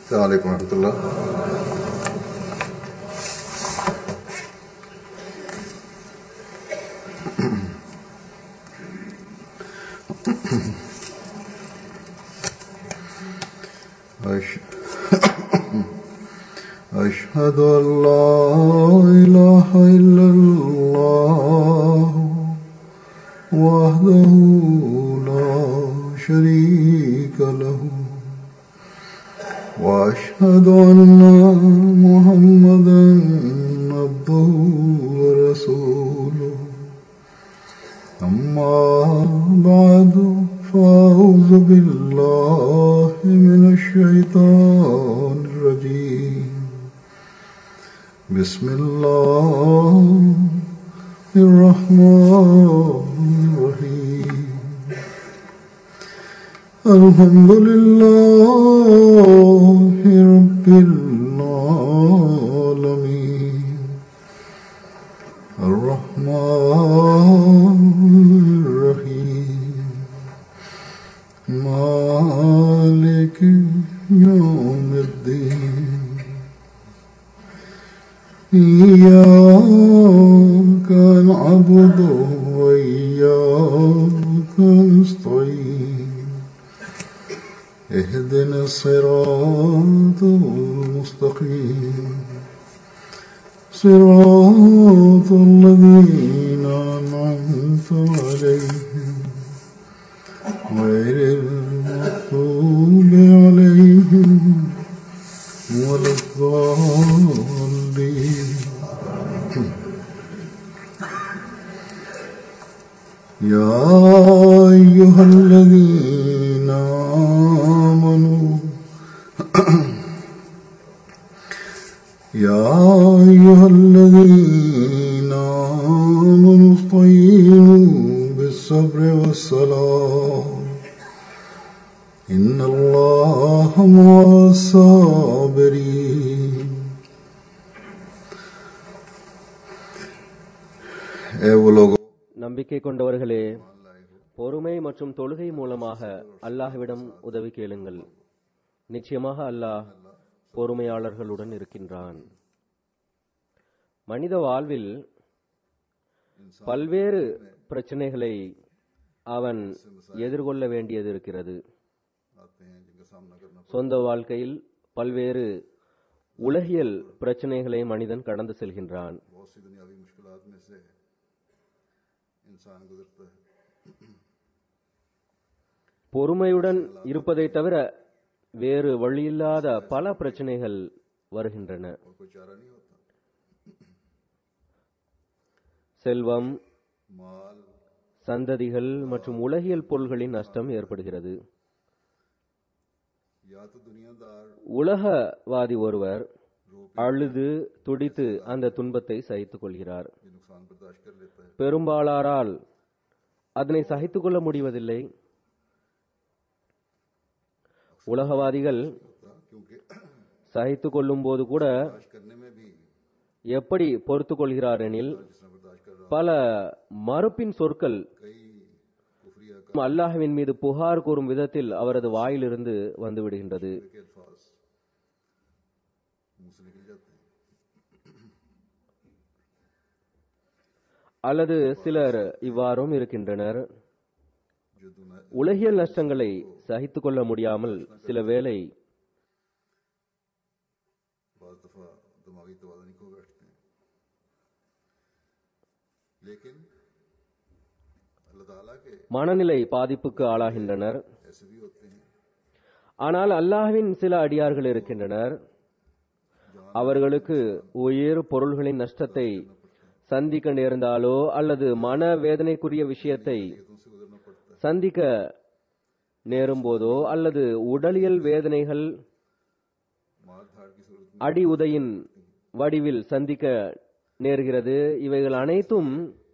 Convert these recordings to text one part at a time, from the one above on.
السلام عليكم ورحمة الله أش- أشهد أن لا إله إلا الله وحده لا شريك له وأشهد أن محمدا عبده ورسوله أما بعد فأعوذ بالله من الشيطان الرجيم بسم الله الرحمن الرحيم الحمد لله رب العالمين الرحمن الرحيم مالك يوم الدين إياك نعبد وإياك نستعين اهدنا الصراط المستقيم صراط الذين أنعمت عليهم غير المغضوب عليهم ولا الضالين يا أيها الذين آمنوا يا أيها الذين آمنوا استعينوا بالصبر والصلاة إن الله مع الصابرين اے وہ لوگوں நம்பிக்கை கொண்டவர்களே பொறுமை மற்றும் தொழுகை மூலமாக அல்லாஹ்விடம் உதவி கேளுங்கள் நிச்சயமாக அல்லாஹ் பொறுமையாளர்களுடன் இருக்கின்றான் மனித வாழ்வில் பல்வேறு பிரச்சனைகளை அவன் எதிர்கொள்ள வேண்டியது இருக்கிறது சொந்த வாழ்க்கையில் பல்வேறு உலகியல் பிரச்சனைகளை மனிதன் கடந்து செல்கின்றான் बहुत सी दुनियावी मुश्किलात में से इंसान गुजरता है பொறுமையுடன் இருப்பதை தவிர வேறு வழியில்லாத பல பிரச்சனைகள் வருகின்றன और कोई चारा नहीं होता செல்வம் माल சந்ததிகள் மற்றும் உலகியல் பொருள்களின் நஷ்டம் ஏற்படுகிறது या तो दुनियादार உலகவாதி ஒருவர் அழுது துடித்து அந்த துன்பத்தை சகித்துக் கொள்கிறார் ये नुकसान बर्दाश्त कर लेता है பெரும்பாலாரால் அதனை சகித்துக் கொள்ள முடிவதில்லை உலகவாதிகள் होता क्योंकि சகித்துக் கொள்ளும் போது கூட बर्दाश्त करने में भी எப்படி பொறுத்துக் கொள்கிறார் எனில் जिस तरह बर्दाश्त कर रहा பல மறுப்பின் சொற்கள் कई कुफरिया அல்லாஹ்வின் மீது புகார் கூறும் விதத்தில் அவரது வாயிலிருந்து வந்து விடுகின்றது के अल्फाज मुंह से निकल जाते हैं அல்லது சிலர் இவ்வாறும் இருக்கின்றனர் जो दुनिया உலகியல் நஷ்டங்களை சகித்துக் கொள்ள முடியாமல் சில வேளை बाज दफा दिमागी तवाज़ुन खो बैठते हैं लेकिन अल्लाह ताला के மனநிலை பாதிப்புக்கு ஆளாகின்றனர் ऐसे भी होते हैं ஆனால் அல்லாஹ்வின் சில அடியார்கள் இருக்கின்றனர் அவர்களுக்கு உயிர் பொருள்களின் நஷ்டத்தை சந்திக்க நேர்ந்தாலோ அல்லது மன வேதனைக்குரிய விஷயத்தை तुमसे गुजरना पड़ता है சந்திக்க நேரும் போதோ அல்லது உடலியல் வேதனைகள் मार धाड़ की सूरत में அடி உதையின் வடிவில் சந்திக்க நேர்கிறது இவைகள் அனைத்தும்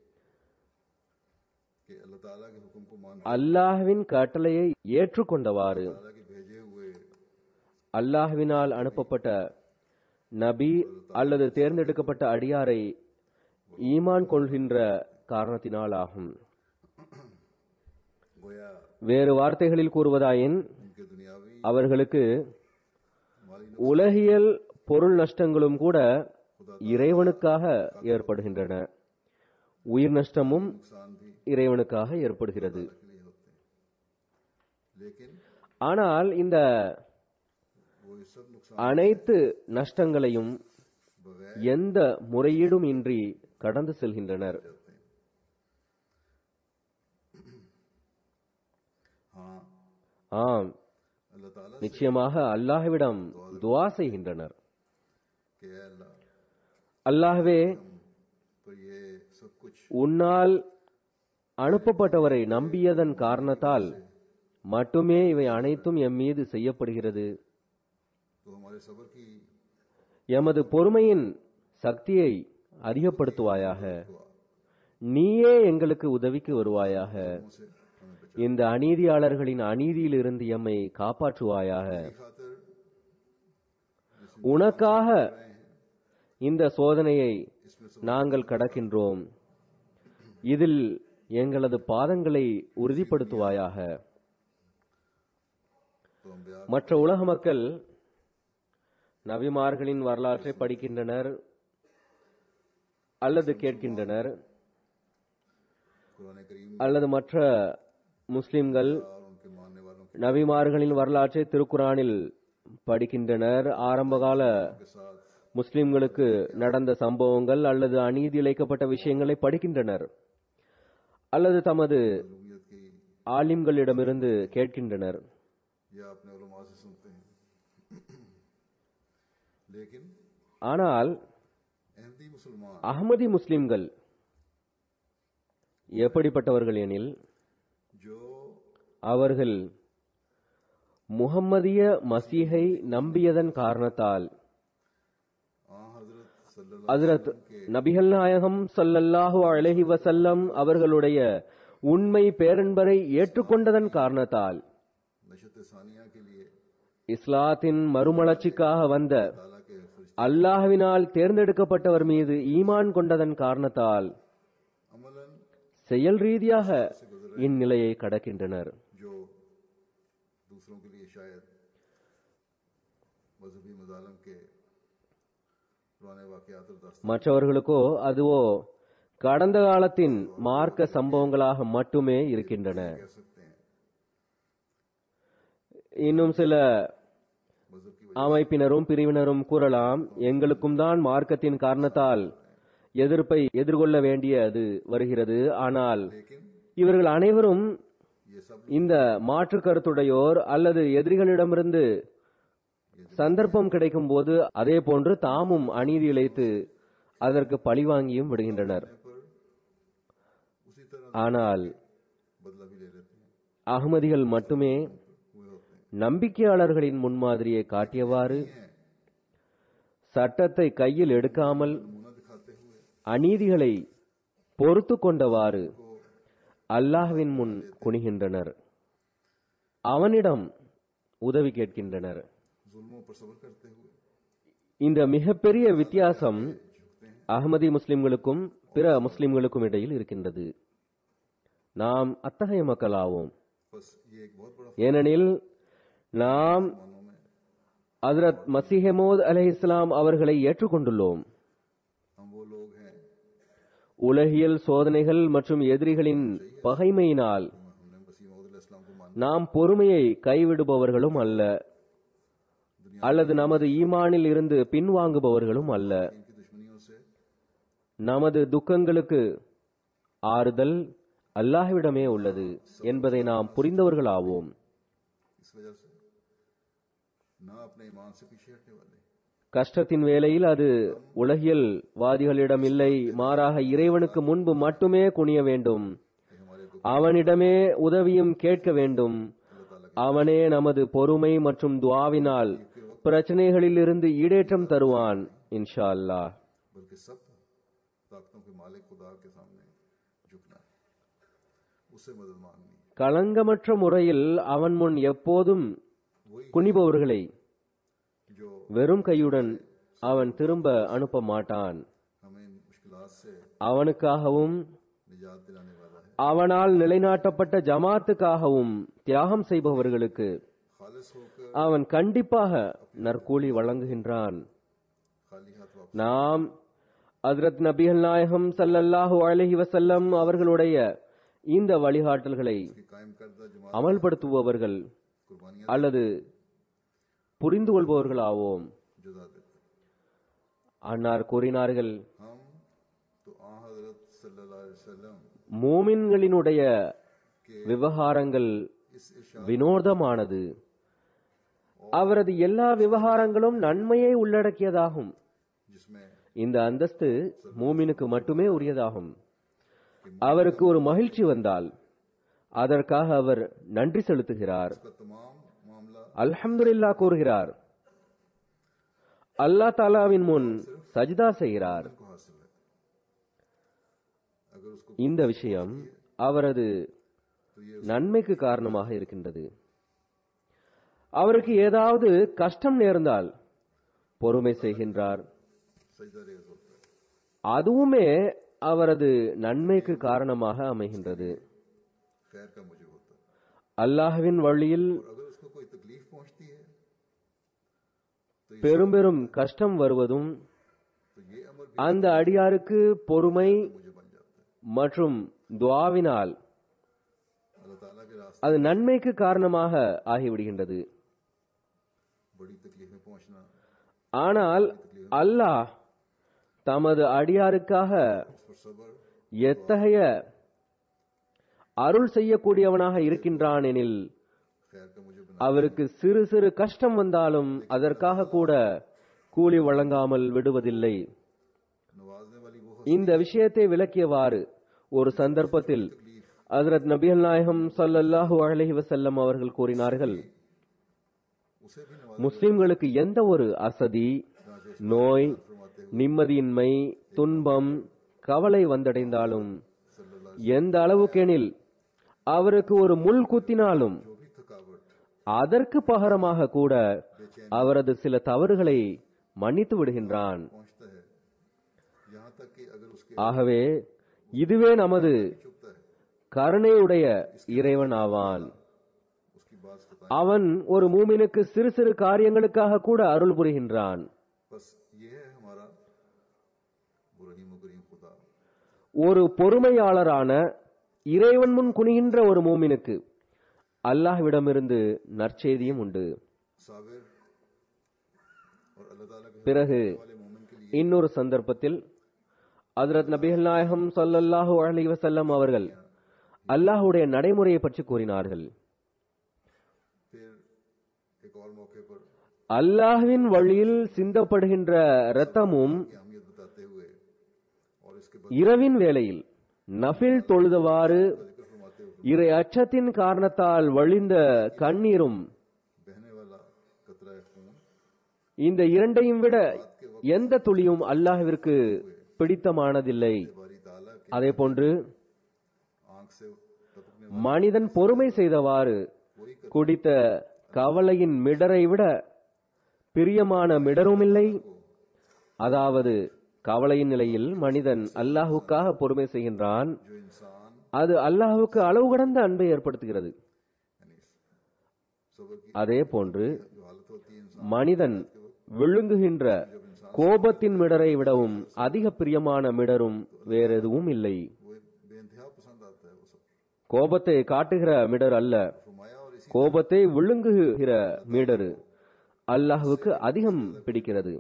कि अल्लाह ताला के हुक्म को मान அல்லாஹ்வின் கட்டளையை ஏற்றுக்கொண்டவாறு ताला के भेजे हुए அல்லாஹ்வினால் அனுப்பப்பட்ட நபி அல்லது தேர்ந்தெடுக்கப்பட்ட அடியாரை ஈமான் கொள்கின்ற காரணத்தினால் ஆகும் गोया வேறு வார்த்தைகளில் கூறுவதாயின் उनके दुनियावी அவர்களுக்கு உலகியல் பொருள் நஷ்டங்களும் கூட இறைவனுக்காக ஏற்படுகின்றன உயிர் நஷ்டமும் नुकसान भी இறைவனுக்காக ஏற்படுகிறது के लिए होते हैं लेकिन ஆனால் இந்த वो ये सब नुकसान அனைத்து நஷ்டங்களையும் बगैर எந்த முறையீடும் இன்றி கடந்து செல்கின்றனர் जाते हैं हाँ ஆம் अल्लाह ताला से நிச்சயமாக அல்லாஹ்விடம் துவா செய்கின்றனர் कि "ऐ अल्लाह அல்லாஹ்வே पर ये सब कुछ உன்னால் அனுப்பப்பட்டவரை நம்பியதன் காரணத்தால் மட்டுமே இவை அனைத்தும் எம் மீது செய்யப்படுகிறது तो हमारे सबर की எமது பொறுமையின் சக்தியை அதிகப்படுத்துவாயாக दुआ நீயே எங்களுக்கு உதவிக்கு வருவாயாக से हमें बचा இந்த அநீதியாளர்களின் அநீதியிலிருந்து எம்மை காப்பாற்றுவாயாக की खातिर உனக்காக இந்த சோதனையை நாங்கள் கடக்கின்றோம் இதில் எங்களது பாதங்களை உறுதிப்படுத்துவாயாக तो हम ब्याह மற்ற உலக மக்கள் நபிமார்களின் வரலாற்றை படிக்கின்றனர் அல்லது கேட்கின்றனர் कुरान करीम அல்லது மற்ற முஸ்லிம்கள் और उनके मानने वालों நபிமார்களின் வரலாற்றை திருக்குரானில் படிக்கின்றனர் ஆரம்பகால के साथ முஸ்லிம்களுக்கு நடந்த சம்பவங்கள் அல்லது அநீதி இழைக்கப்பட்ட விஷயங்களை படிக்கின்றனர் அல்லது தமது मजलूमियत की ஆலிம்களிடமிருந்து கேட்கின்றனர் या अपने उलमा से सुनते हैं लेकिन ஆனால் अहमदी मुसलमान அகமதி முஸ்லிம்கள் எப்படிப்பட்டவர்கள் எனில் जो அவர்கள் முகம்மதிய மசீஹை நம்பியதன் காரணத்தால் आ हजरत सल्लल्लाहु ஹஜ்ரத் நபிகள் நாயகம் ஸல்லல்லாஹு அலைஹி வஸல்லம் அவர்களுடைய உண்மை பேரன்பரை ஏற்றுக்கொண்டதன் காரணத்தால் नशत सानिया के लिए இஸ்லாத்தின் மறுமலர்ச்சிக்காக வந்த ताला के फरिश्ते அல்லாஹ்வினால் தேர்ந்தெடுக்கப்பட்டவர் மீது ஈமான் கொண்டதன் காரணத்தால் अमलन செயல் ரீதியாக இந்நிலையை கடக்கின்றனர் जो दूसरों के लिए शायद मजहबी मजालम के पुराने वाकयात और दास्तान மற்றவர்களுக்கோ அதுவோ கடந்த காலத்தின் மார்க்க சம்பவங்களாக மட்டுமே இருக்கின்றன कह सकते हैं இன்னும் சில मजहब की அமைப்பினரும் பிரிவினரும் கூறலாம் எங்களுக்கும் தான் மார்க்கத்தின் காரணத்தால் எதிர்ப்பை எதிர்கொள்ள வேண்டியது வருகிறது ஆனால் लेकिन இவர்கள் அனைவரும் ये सब இந்த மாற்று கருத்துடையோர் அல்லது எதிரிகளிடமிருந்து சந்தர்ப்பம் கிடைக்கும் போது அதே போன்று தாமும் அநீதி இழைத்து அதற்கு பழிவாங்கியும் விடுகின்றனர் पर उसी तरह ஆனால் बदला भी ले लेते हैं அகமதிகள் மட்டுமே हुए होते हैं நம்பிக்கையாளர்களின் முன்மாதிரியை காட்டியவாறு சட்டத்தை கையில் எடுக்காமல் नमूना दिखाते हुए அநீதிகளை பொறுத்து கொண்டவாறு அல்லாஹ்வின் முன் குனிகின்றனர் அவனிடம் உதவி கேட்கின்றனர் जुल्मों पर सब्र करते हुए இந்த மிகப்பெரிய வித்தியாசம் அகமதி முஸ்லிம்களுக்கும் பிற முஸ்லிம்களுக்கும் இடையில் இருக்கின்றது நாம் அத்தகைய மக்களாவோம் बस ये एक बहुत बड़ा ஏனெனில் நாம் मानों में ஹஜ்ரத் மசிஹமோத் அலைஹிஸ்ஸலாம் அவர்களை ஏற்றுக்கொண்டுள்ளோம் हम वो लोग हैं உலகியல் சோதனைகள் மற்றும் எதிரிகளின் பகைமையினால் हमने मसीह मौद इस्लाम को मान நாம் பொறுமையை கைவிடுபவர்களும் அல்ல அல்லது நமது ஈமானில் இருந்து பின்வாங்குபவர்களும் அல்ல इनकी दुश्मनियों से நமது துக்கங்களுக்கு ஆறுதல் அல்லாஹ்விடமே உள்ளது என்பதை நாம் புரிந்தவர்களாவோம் इस वजह से ना अपने ईमान से पीछे हटने वाले கஷ்டத்தின் வேளையில் அது உலகியல் வாதிகளிடம் இல்லை மாறாக இறைவனுக்கு முன்பு மட்டுமே குனிய வேண்டும் कि हमारे दुख அவனிடமே உதவியும் கேட்க வேண்டும் அவனே நமது பொறுமை மற்றும் துவாவினால் பிரச்சனைகளில் இருந்து ஈடேற்றம் தருவான் இன்ஷா அல்லாஹ் बल्कि सब ताकतों के मालिक खुदा के सामने झुकना है उससे मदद मांगनी है களங்கமற்ற முறையில் அவன் முன் எப்போதும் वही குனிபவர்களை जो வெறும் கையுடன் அவன் திரும்ப அனுப்ப மாட்டான் हमें इन मुश्किलात से அவனுக்காகவும் निजात दिलाने वाला है அவனால் நிலைநாட்டப்பட்ட ஜமாத்துக்காகவும் தியாகம் செய்பவர்களுக்கு खालिस होकर அவன் கண்டிப்பாக நற்கூலி வழங்குகின்றான் खाली हाथ वापस நாம் ஹஜ்ரத் நபிகள் நாயகம் ஸல்லல்லாஹு அலைஹி வஸல்லம் அவர்களுடைய இந்த வழிகாட்டல்களை की कायम करदा जमात அமல்படுத்துபவர்கள் कुर्बानियां அல்லது புரிந்து கொள்பவர்களாவோம் जुदा देते அன்னார் கூறினார்கள் हम तो आ हजरत सल्लल्लाहु अलैहि वसल्लम மூமின்களினுடைய விவகாரங்கள் इस इरशाद வினோதமானது அவரது எல்லா விவகாரங்களும் நன்மையை உள்ளடக்கியதாகும் जिसमें இந்த அந்தஸ்து மூமினுக்கு மட்டுமே உரியதாகும் அவருக்கு ஒரு மகிழ்ச்சி வந்தால் அதற்காக அவர் நன்றி செலுத்துகிறார் उसका तमाम मामला அல்ஹம்துலில்லாஹ் கூறுகிறார் அல்லாஹ் தாலாவின் முன் சஜிதா செய்கிறார் को हासिल है अगर उसको இந்த விஷயம் அவரது तो ये நன்மைக்கு காரணமாக இருக்கின்றது அவருக்கு ஏதாவது கஷ்டம் நேர்ந்தால் பொறுமை செய்கின்றார் सजदा रेज होता है அதுவுமே அவரது நன்மைக்கு காரணமாக அமைகின்றது खैर का मुझे होता है அல்லாஹ்வின் வழியில் और अगर उसको कोई तकलीफ पहुंचती है பெரும் பெரும் கஷ்டம் வருவதும் तो ये अमर भी அந்த அடியாருக்கு பொறுமை मुझे बन जाता है மற்றும் துவாவினால் अल्लाह ताला के रास्ते அது நன்மைக்கு காரணமாக ஆகிவிடுகின்றது बड़ी तकलीफें पहुंचना ஆனால் அல்லாஹ் தமது அடியாருக்காக उस पर सब्र எத்தகைய அருள் செய்யக்கூடியவனாக இருக்கின்றான் எனில் खैर का मुझे बना அவருக்கு சிறு சிறு கஷ்டம் வந்தாலும் அதற்காக கூட கூலி வழங்காமல் விடுவதில்லை नवाजने वाली वो இந்த விஷயத்தை விளக்கியவாறு ஒரு சந்தர்ப்பத்தில் ஹஜரத் நபிகள் நாயகம் ஸல்லல்லாஹு அலைஹி வஸல்லம் அவர்கள் கூறினார்கள் उसे भी नवाज முஸ்லிம்களுக்கு எந்த ஒரு அசதி நோய் நிம்மதியின்மை துன்பம் கவலை வந்தடைந்தாலும் எந்த அளவுக்கெனில் அவருக்கு ஒரு முள் குத்தினாலும் जो भी थकावट அதற்கு பகரமாக கூட அவரது சில தவறுகளை மன்னித்து விடுகின்றான் पहुंचता है यहाँ तक कि अगर उसके ஆகவே இதுவே நமது चुपता है கருணையுடைய இறைவன் ஆவான் उसकी बात बताएं அவன் ஒரு மூமினுக்கு சிறு சிறு காரியங்களுக்காக கூட அருள் புரிகின்றான் बस ये है हमारा वो रहीम करीम खुदा ஒரு பொறுமையாளரான இறைவன் முன் குனிகின்ற ஒரு மூமினுக்கு அல்லாஹ்விடமிருந்து நற்செய்தியும் உண்டு साबिर और अल्लाह ताला के பிறகு वाले मोमिन के लिए இன்னொரு சந்தர்ப்பத்தில் ஹஜ்ரத் நபிகள் நாயகம் ஸல்லல்லாஹு அலைஹி வஸல்லம் அவர்கள் அல்லாஹ்வுடைய நடைமுறையை பற்றி கூறினார்கள் फिर एक और मौके पर அல்லாஹ்வின் வழியில் சிந்தப்படுகின்ற இரத்தமும் की अहमियत बताते हुए और इसके बाद இரவின் வேளையில் நஃபில் தொழுதவாறு जिक्र फरमाते हुए இறை அச்சத்தின் காரணத்தால் வழிந்த கண்ணீரும் बहने वाला कतरा खून இந்த இரண்டையும் விட எந்த துளியும் அல்லாஹ்விற்கு பிடித்தமானதில்லை बारी ताला के அதே போன்று आंख से टपकने மனிதன் பொறுமை செய்தவாறு वही குடித்த கவலையின் மிடரை விட பிரியமான மிடரும் இல்லை அதாவது கவலையின் நிலையில் மனிதன் அல்லாஹுக்காக பொறுமை செய்கின்றான் जो इंसान அது அல்லாஹுக்கு அளவு கடந்த அன்பை ஏற்படுத்துகிறது यानी सबर की அதே போன்று जो हालत होती है इंसान மனிதன் விழுங்குகின்ற கோபத்தின் மிடரை விடவும் அதிக பிரியமான மிடரும் வேறெதுவும் இல்லை वो बेइंतहा पसंद आता है वो सब கோபத்தை காட்டுகிற மிடர் அல்ல फरमाया और इसी கோபத்தை விழுங்குகிற மிடரு அல்லாஹுவுக்கு அதிகம் பிடிக்கிறது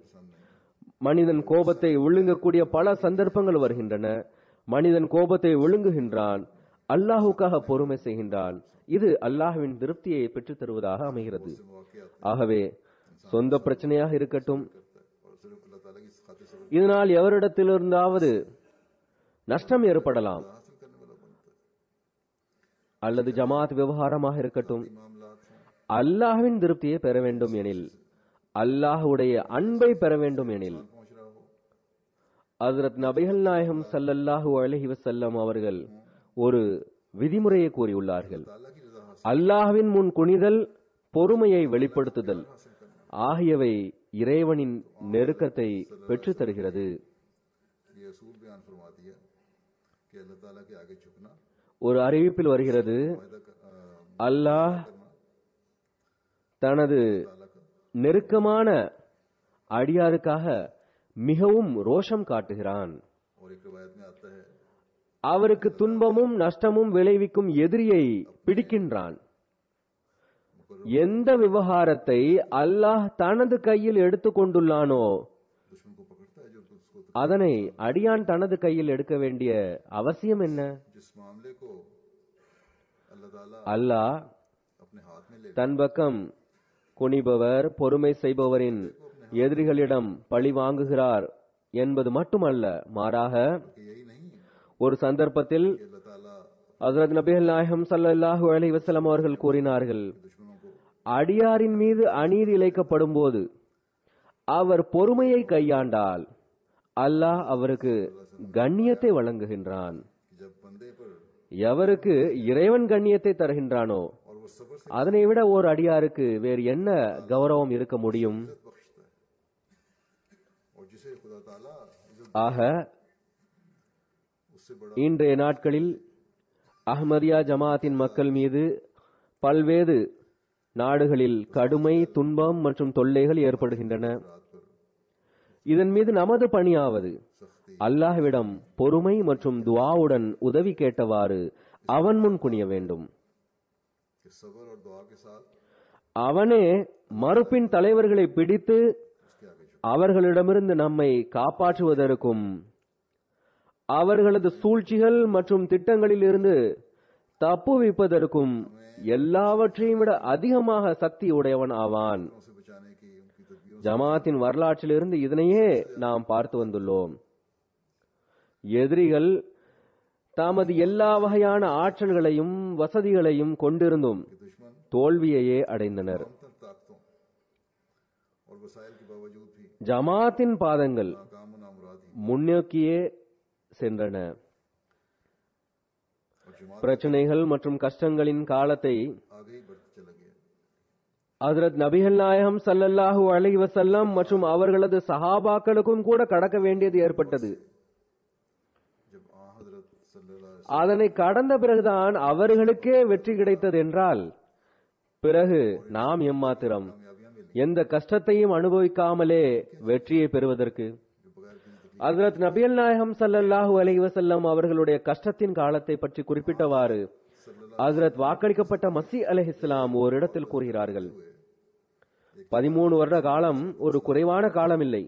மனிதன் கோபத்தை விழுங்கக்கூடிய பல சந்தர்ப்பங்கள் வருகின்றன மனிதன் கோபத்தை விழுங்குகின்றான் அல்லாஹுக்காக பொறுமை செய்கின்றான் இது அல்லாஹ்வின் திருப்தியை பெற்றுத் தருவதாக அமைகிறது मौके आता ஆகவே சொந்த பிரச்சனையாக இருக்கட்டும் है और सिर्फ अल्लाह ताला की खातिर सबर இதனால் எவரிடத்திலிருந்தாவது நஷ்டம் ஏற்படலாம் हासिल करने वाला बनता है அல்லது ஜமாத் விவகாரமாக இருக்கட்டும் मामला हों அல்லாஹ்வின் திருப்தியை பெற வேண்டும் எனில் அல்லாஹ்வுடைய அன்பை பெற வேண்டும் எனில் पहुंच रहा हो ஹஜ்ரத் நபிகள் நாயகம் ஸல்லல்லாஹு அலைஹி வஸல்லம் அவர்கள் ஒரு விதிமுறையை கூறியுள்ளார்கள் ताला की रजा हासिल அல்லாஹ்வின் முன் குனிதல் பொறுமையை வெளிப்படுத்துதல் ஆகியவை இறைவனின் நெருக்கத்தை பெற்றுத் தருகிறது ये असूल बयान फरमा दिया कि अल्लाह ताला के आगे झुकना ஒரு அறிவிப்பில் வருகிறது वायदा कर- अ, அல்லாஹ் தனது ताला का நெருக்கமான அடியாருக்காக மிகவும் ரோஷம் காட்டுகிறான் और एक रिवायत में आता है அவருக்கு துன்பமும் நஷ்டமும் விளைவிக்கும் எதிரியை பிடிக்கின்றான் எந்த விவகாரத்தை அல்லாஹ் தனது கையில் எடுத்துக்கொண்டுள்ளானோ दुश्मन को पकड़ता है जो उसको அதனை அடியான் தனது கையில் எடுக்க வேண்டிய அவசியம் என்ன जिस मामले को अल्लाह ताला அல்லாஹ் अपने हाथ में ले தன் பக்கம் குனிபவர் பொறுமை செய்பவரின் எதிரிகளிடம் பழி வாங்குகிறார் என்பது மட்டுமல்ல மாறாக कि यही नहीं ஒரு சந்தர்ப்பத்தில் कि अल्लाह ताला ஹஜரத் நபிகள் நாயகம் ஸல்லல்லாஹு அலைஹி வஸல்லம் அவர்கள் கூறினார்கள் दुश्मनों को அடியாரின் மீது அநீதி இழைக்கப்படும் போது அவர் பொறுமையை கையாண்டால் அல்லாஹ் அவருக்கு கண்ணியத்தை வழங்குகின்றான் कि जब बंदे पर எவருக்கு இறைவன் கண்ணியத்தை தருகின்றானோ और वो सब्र से அதனை விட ஓர் அடியாருக்கு வேறு என்ன கௌரவம் இருக்க முடியும் इज्जत बख्शता है और जिसे खुदा ताला इज्जत ஆக उससे बड़ा இன்றைய நாட்களில் அஹ்மதியா ஜமாத்தின் மக்கள் மீது பல்வேறு நாடுகளில் கடுமை துன்பம் மற்றும் தொல்லைகள் ஏற்படுகின்றன रात पर இதன் மீது நமது பணியாவது सख्ती அல்லாஹ்விடம் பொறுமை மற்றும் துஆவுடன் உதவி கேட்டவாறு அவன் முன் குனிய வேண்டும் कि सब्र और दुआ के साथ அவனே மறுப்பின் தலைவர்களை பிடித்து उसके आगे झुक அவர்களிடமிருந்து நம்மை காப்பாற்றுவதற்கும் அவர்களது சூழ்ச்சிகள் மற்றும் திட்டங்களில் இருந்து தப்புவிப்பதற்கும் எல்லாவற்றையும் விட அதிகமாக சக்தி உடையவன் ஆவான் से बचाने की उनकी तदबीरों ஜமாத்தின் வரலாற்றிலிருந்து இதனையே நாம் பார்த்து வந்துள்ளோம் எதிரிகள் தமது எல்லா வகையான ஆற்றல்களையும் வசதிகளையும் கொண்டிருந்தும் के दुश्मन தோல்வியையே அடைந்தனர் कम तर ताकतों और वसाइल के बावजूद भी ஜமாத்தின் பாதங்கள் नाकाम नामुराद ही முன்னோக்கியே சென்றன और जमात பிரச்சனைகள் மற்றும் கஷ்டங்களின் காலத்தை आगे ही बढ़ते चला गया ஹஜரத் நபிகள் நாயகம் ஸல்லல்லாஹு அலைஹி வஸல்லம் மற்றும் அவர்களது சஹாபாக்களுக்கும் கூட கடக்க வேண்டியது ஏற்பட்டது जब आ हजरत सल्लल्लाहु अलैहि அதனை கடந்த பிறகுதான் அவர்களுக்கே வெற்றி கிடைத்தது என்றால் பிறகு நாம் எம்மாத்திரம் वसल्लम कामयाबियां मिली எந்த கஷ்டத்தையும் அனுபவிக்காமலே வெற்றியை பெறுவதற்கு जो बगैर किसी तकलीफ ஹஜரத் நபியல் நாயகம் ஸல்லல்லாஹு அலைஹி வஸல்லம் அவர்களுடைய கஷ்டத்தின் காலத்தை பற்றி குறிப்பிட்டவாறு ஹஜரத் வாக்களிக்கப்பட்ட மசி அலைஹிஸ்ஸலாம் ஒரு இடத்தில் கூறுகிறார்கள் பதிமூணு வருட காலம் ஒரு குறைவான காலம் இல்லை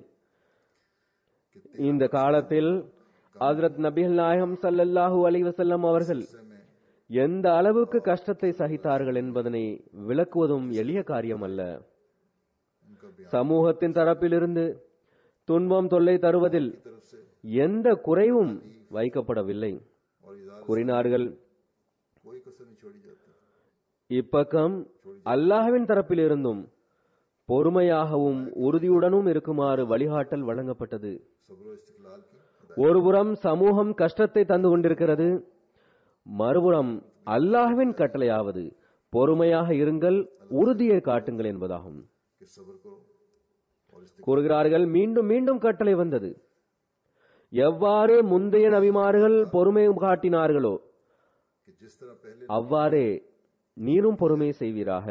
இந்த காலத்தில் ஹஜரத் நபிகள் நாயகம் ஸல்லல்லாஹு அலைஹி வஸல்லம் அவர்கள் में எந்த அளவுக்கு கஷ்டத்தை சகித்தார்கள் என்பதனை விளக்குவதும் எளிய காரியம் அல்ல उनका बयान சமூகத்தின் தரப்பிலிருந்து துன்பம் தொல்லை தருவதில் की तरफ से எந்த குறைவும் வைக்கப்படவில்லை और इजाजत கூறினார்கள் कोई कसर नहीं छोड़ी जाती இப்பக்கம் அல்லாஹ்வின் தரப்பிலிருந்தும் பொறுமையாகவும் உறுதியுடனும் இருக்குமாறு வழிகாட்டல் வழங்கப்பட்டது सब्र और इस्तिकलाल की ஒருபுறம் சமூகம் கஷ்டத்தை தந்து கொண்டிருக்கிறது மறுபுறம் அல்லாஹ்வின் கட்டளையாவது பொறுமையாக இருங்கள் உறுதியை காட்டுங்கள் என்பதாகும் कि सब्र करो और इस्तिक கூறுகிறார்கள் மீண்டும் மீண்டும் கட்டளை வந்தது எவ்வாறு முந்தைய நபிமார்கள் பொறுமை காட்டினார்களோ कि जिस तरह पहले அவ்வாறே நீரும் பொறுமை செய்வீராக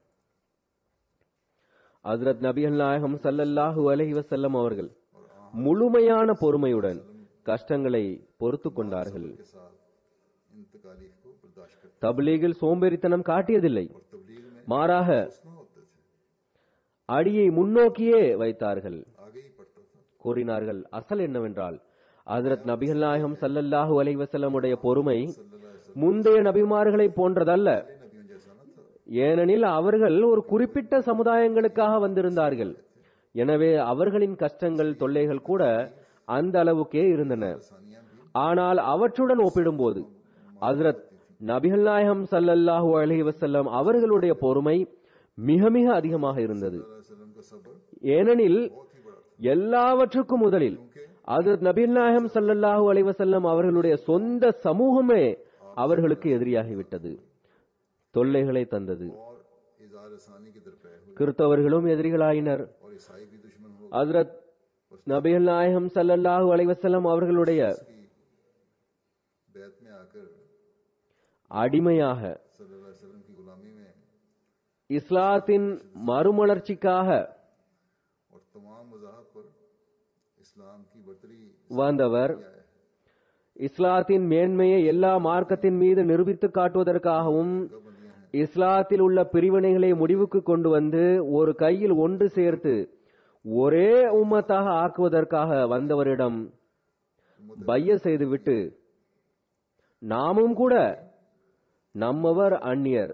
ஹஜ்ரத் நபிகள் நாயகம் ஸல்லல்லாஹு அலைஹி வஸல்லம் அவர்கள் முழுமையான பொறுமையுடன் கஷ்டங்களை பொறுத்து கொண்டார்கள் के साथ इन तकालीफ को बर्दाश्त करते தப்லீகில் சோம்பேறித்தனம் காட்டியதில்லை और तबलीग में மாறாக ना होते थे அடியை முன்னோக்கியே வைத்தார்கள் आगे ही पड़ता था கூறினார்கள் அசல் என்னவென்றால் ஹஜரத் நபிகள் நாயகம் ஸல்லல்லாஹு அலைஹி வஸல்லமுடைய பொறுமை முந்தைய நபிமார்களை போன்றதல்ல नबियों जैसा न था ஏனெனில் அவர்கள் ஒரு குறிப்பிட்ட சமுதாயங்களுக்காக வந்திருந்தார்கள் எனவே அவர்களின் கஷ்டங்கள் தொல்லைகள் கூட அந்த அளவுக்கே இருந்தன सानियां भी ஆனால் அவற்றுடன் ஒப்பிடும்போது ஹஜரத் நபிகள் நாயகம் ஸல்லல்லாஹு அலைஹி வஸல்லம் அவர்களுடைய பொறுமை மிக மிக அதிகமாக இருந்தது वसल्लम का सब्र ஏனெனில் बहुत ही बड़ा था எல்லாவற்றுக்கும் முதலில் ஹஜரத் நபிகள் நாயகம் ஸல்லல்லாஹு அலைஹி வஸல்லம் அவர்களுடைய சொந்த சமூகமே அவர்களுக்கு எதிரியாகிவிட்டது தொல்லைகளை தந்தது और इजार सानी के दरपे हुए கிறிஸ்தவர்களும் எதிரிகளாயினர் और ईसाई भी दुश्मन हो ஹஜரத் நபிகள் நாயகம் ஸல்லல்லாஹு அலைஹி வஸல்லம் அவர்களுடைய की बैत में आकर அடிமையாக सल्लल्लाहु अलैहि वसल्लम की गुलामी में இஸ்லாத்தின் மறுமலர்ச்சிக்காக और तमाम मजाहब पर इस्लाम की बरतरी வந்தவர் किया है இஸ்லாத்தின் மேன்மையை எல்லா மார்க்கத்தின் மீது நிரூபித்து காட்டுவதற்காகவும் बंदियां हैं இஸ்லாத்தில் உள்ள பிரிவினைகளை முடிவுக்கு கொண்டு வந்து ஒரு கையில் ஒன்று சேர்த்து ஒரே உம்மத்தாக ஆக்குவதற்காக வந்தவரிடம் பைய செய்துவிட்டு நாமும் கூட நம்மவர் அந்நியர்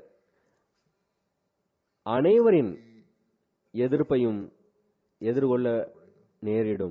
அனைவரின் எதிர்ப்பையும் எதிர்கொள்ள நேரிடும்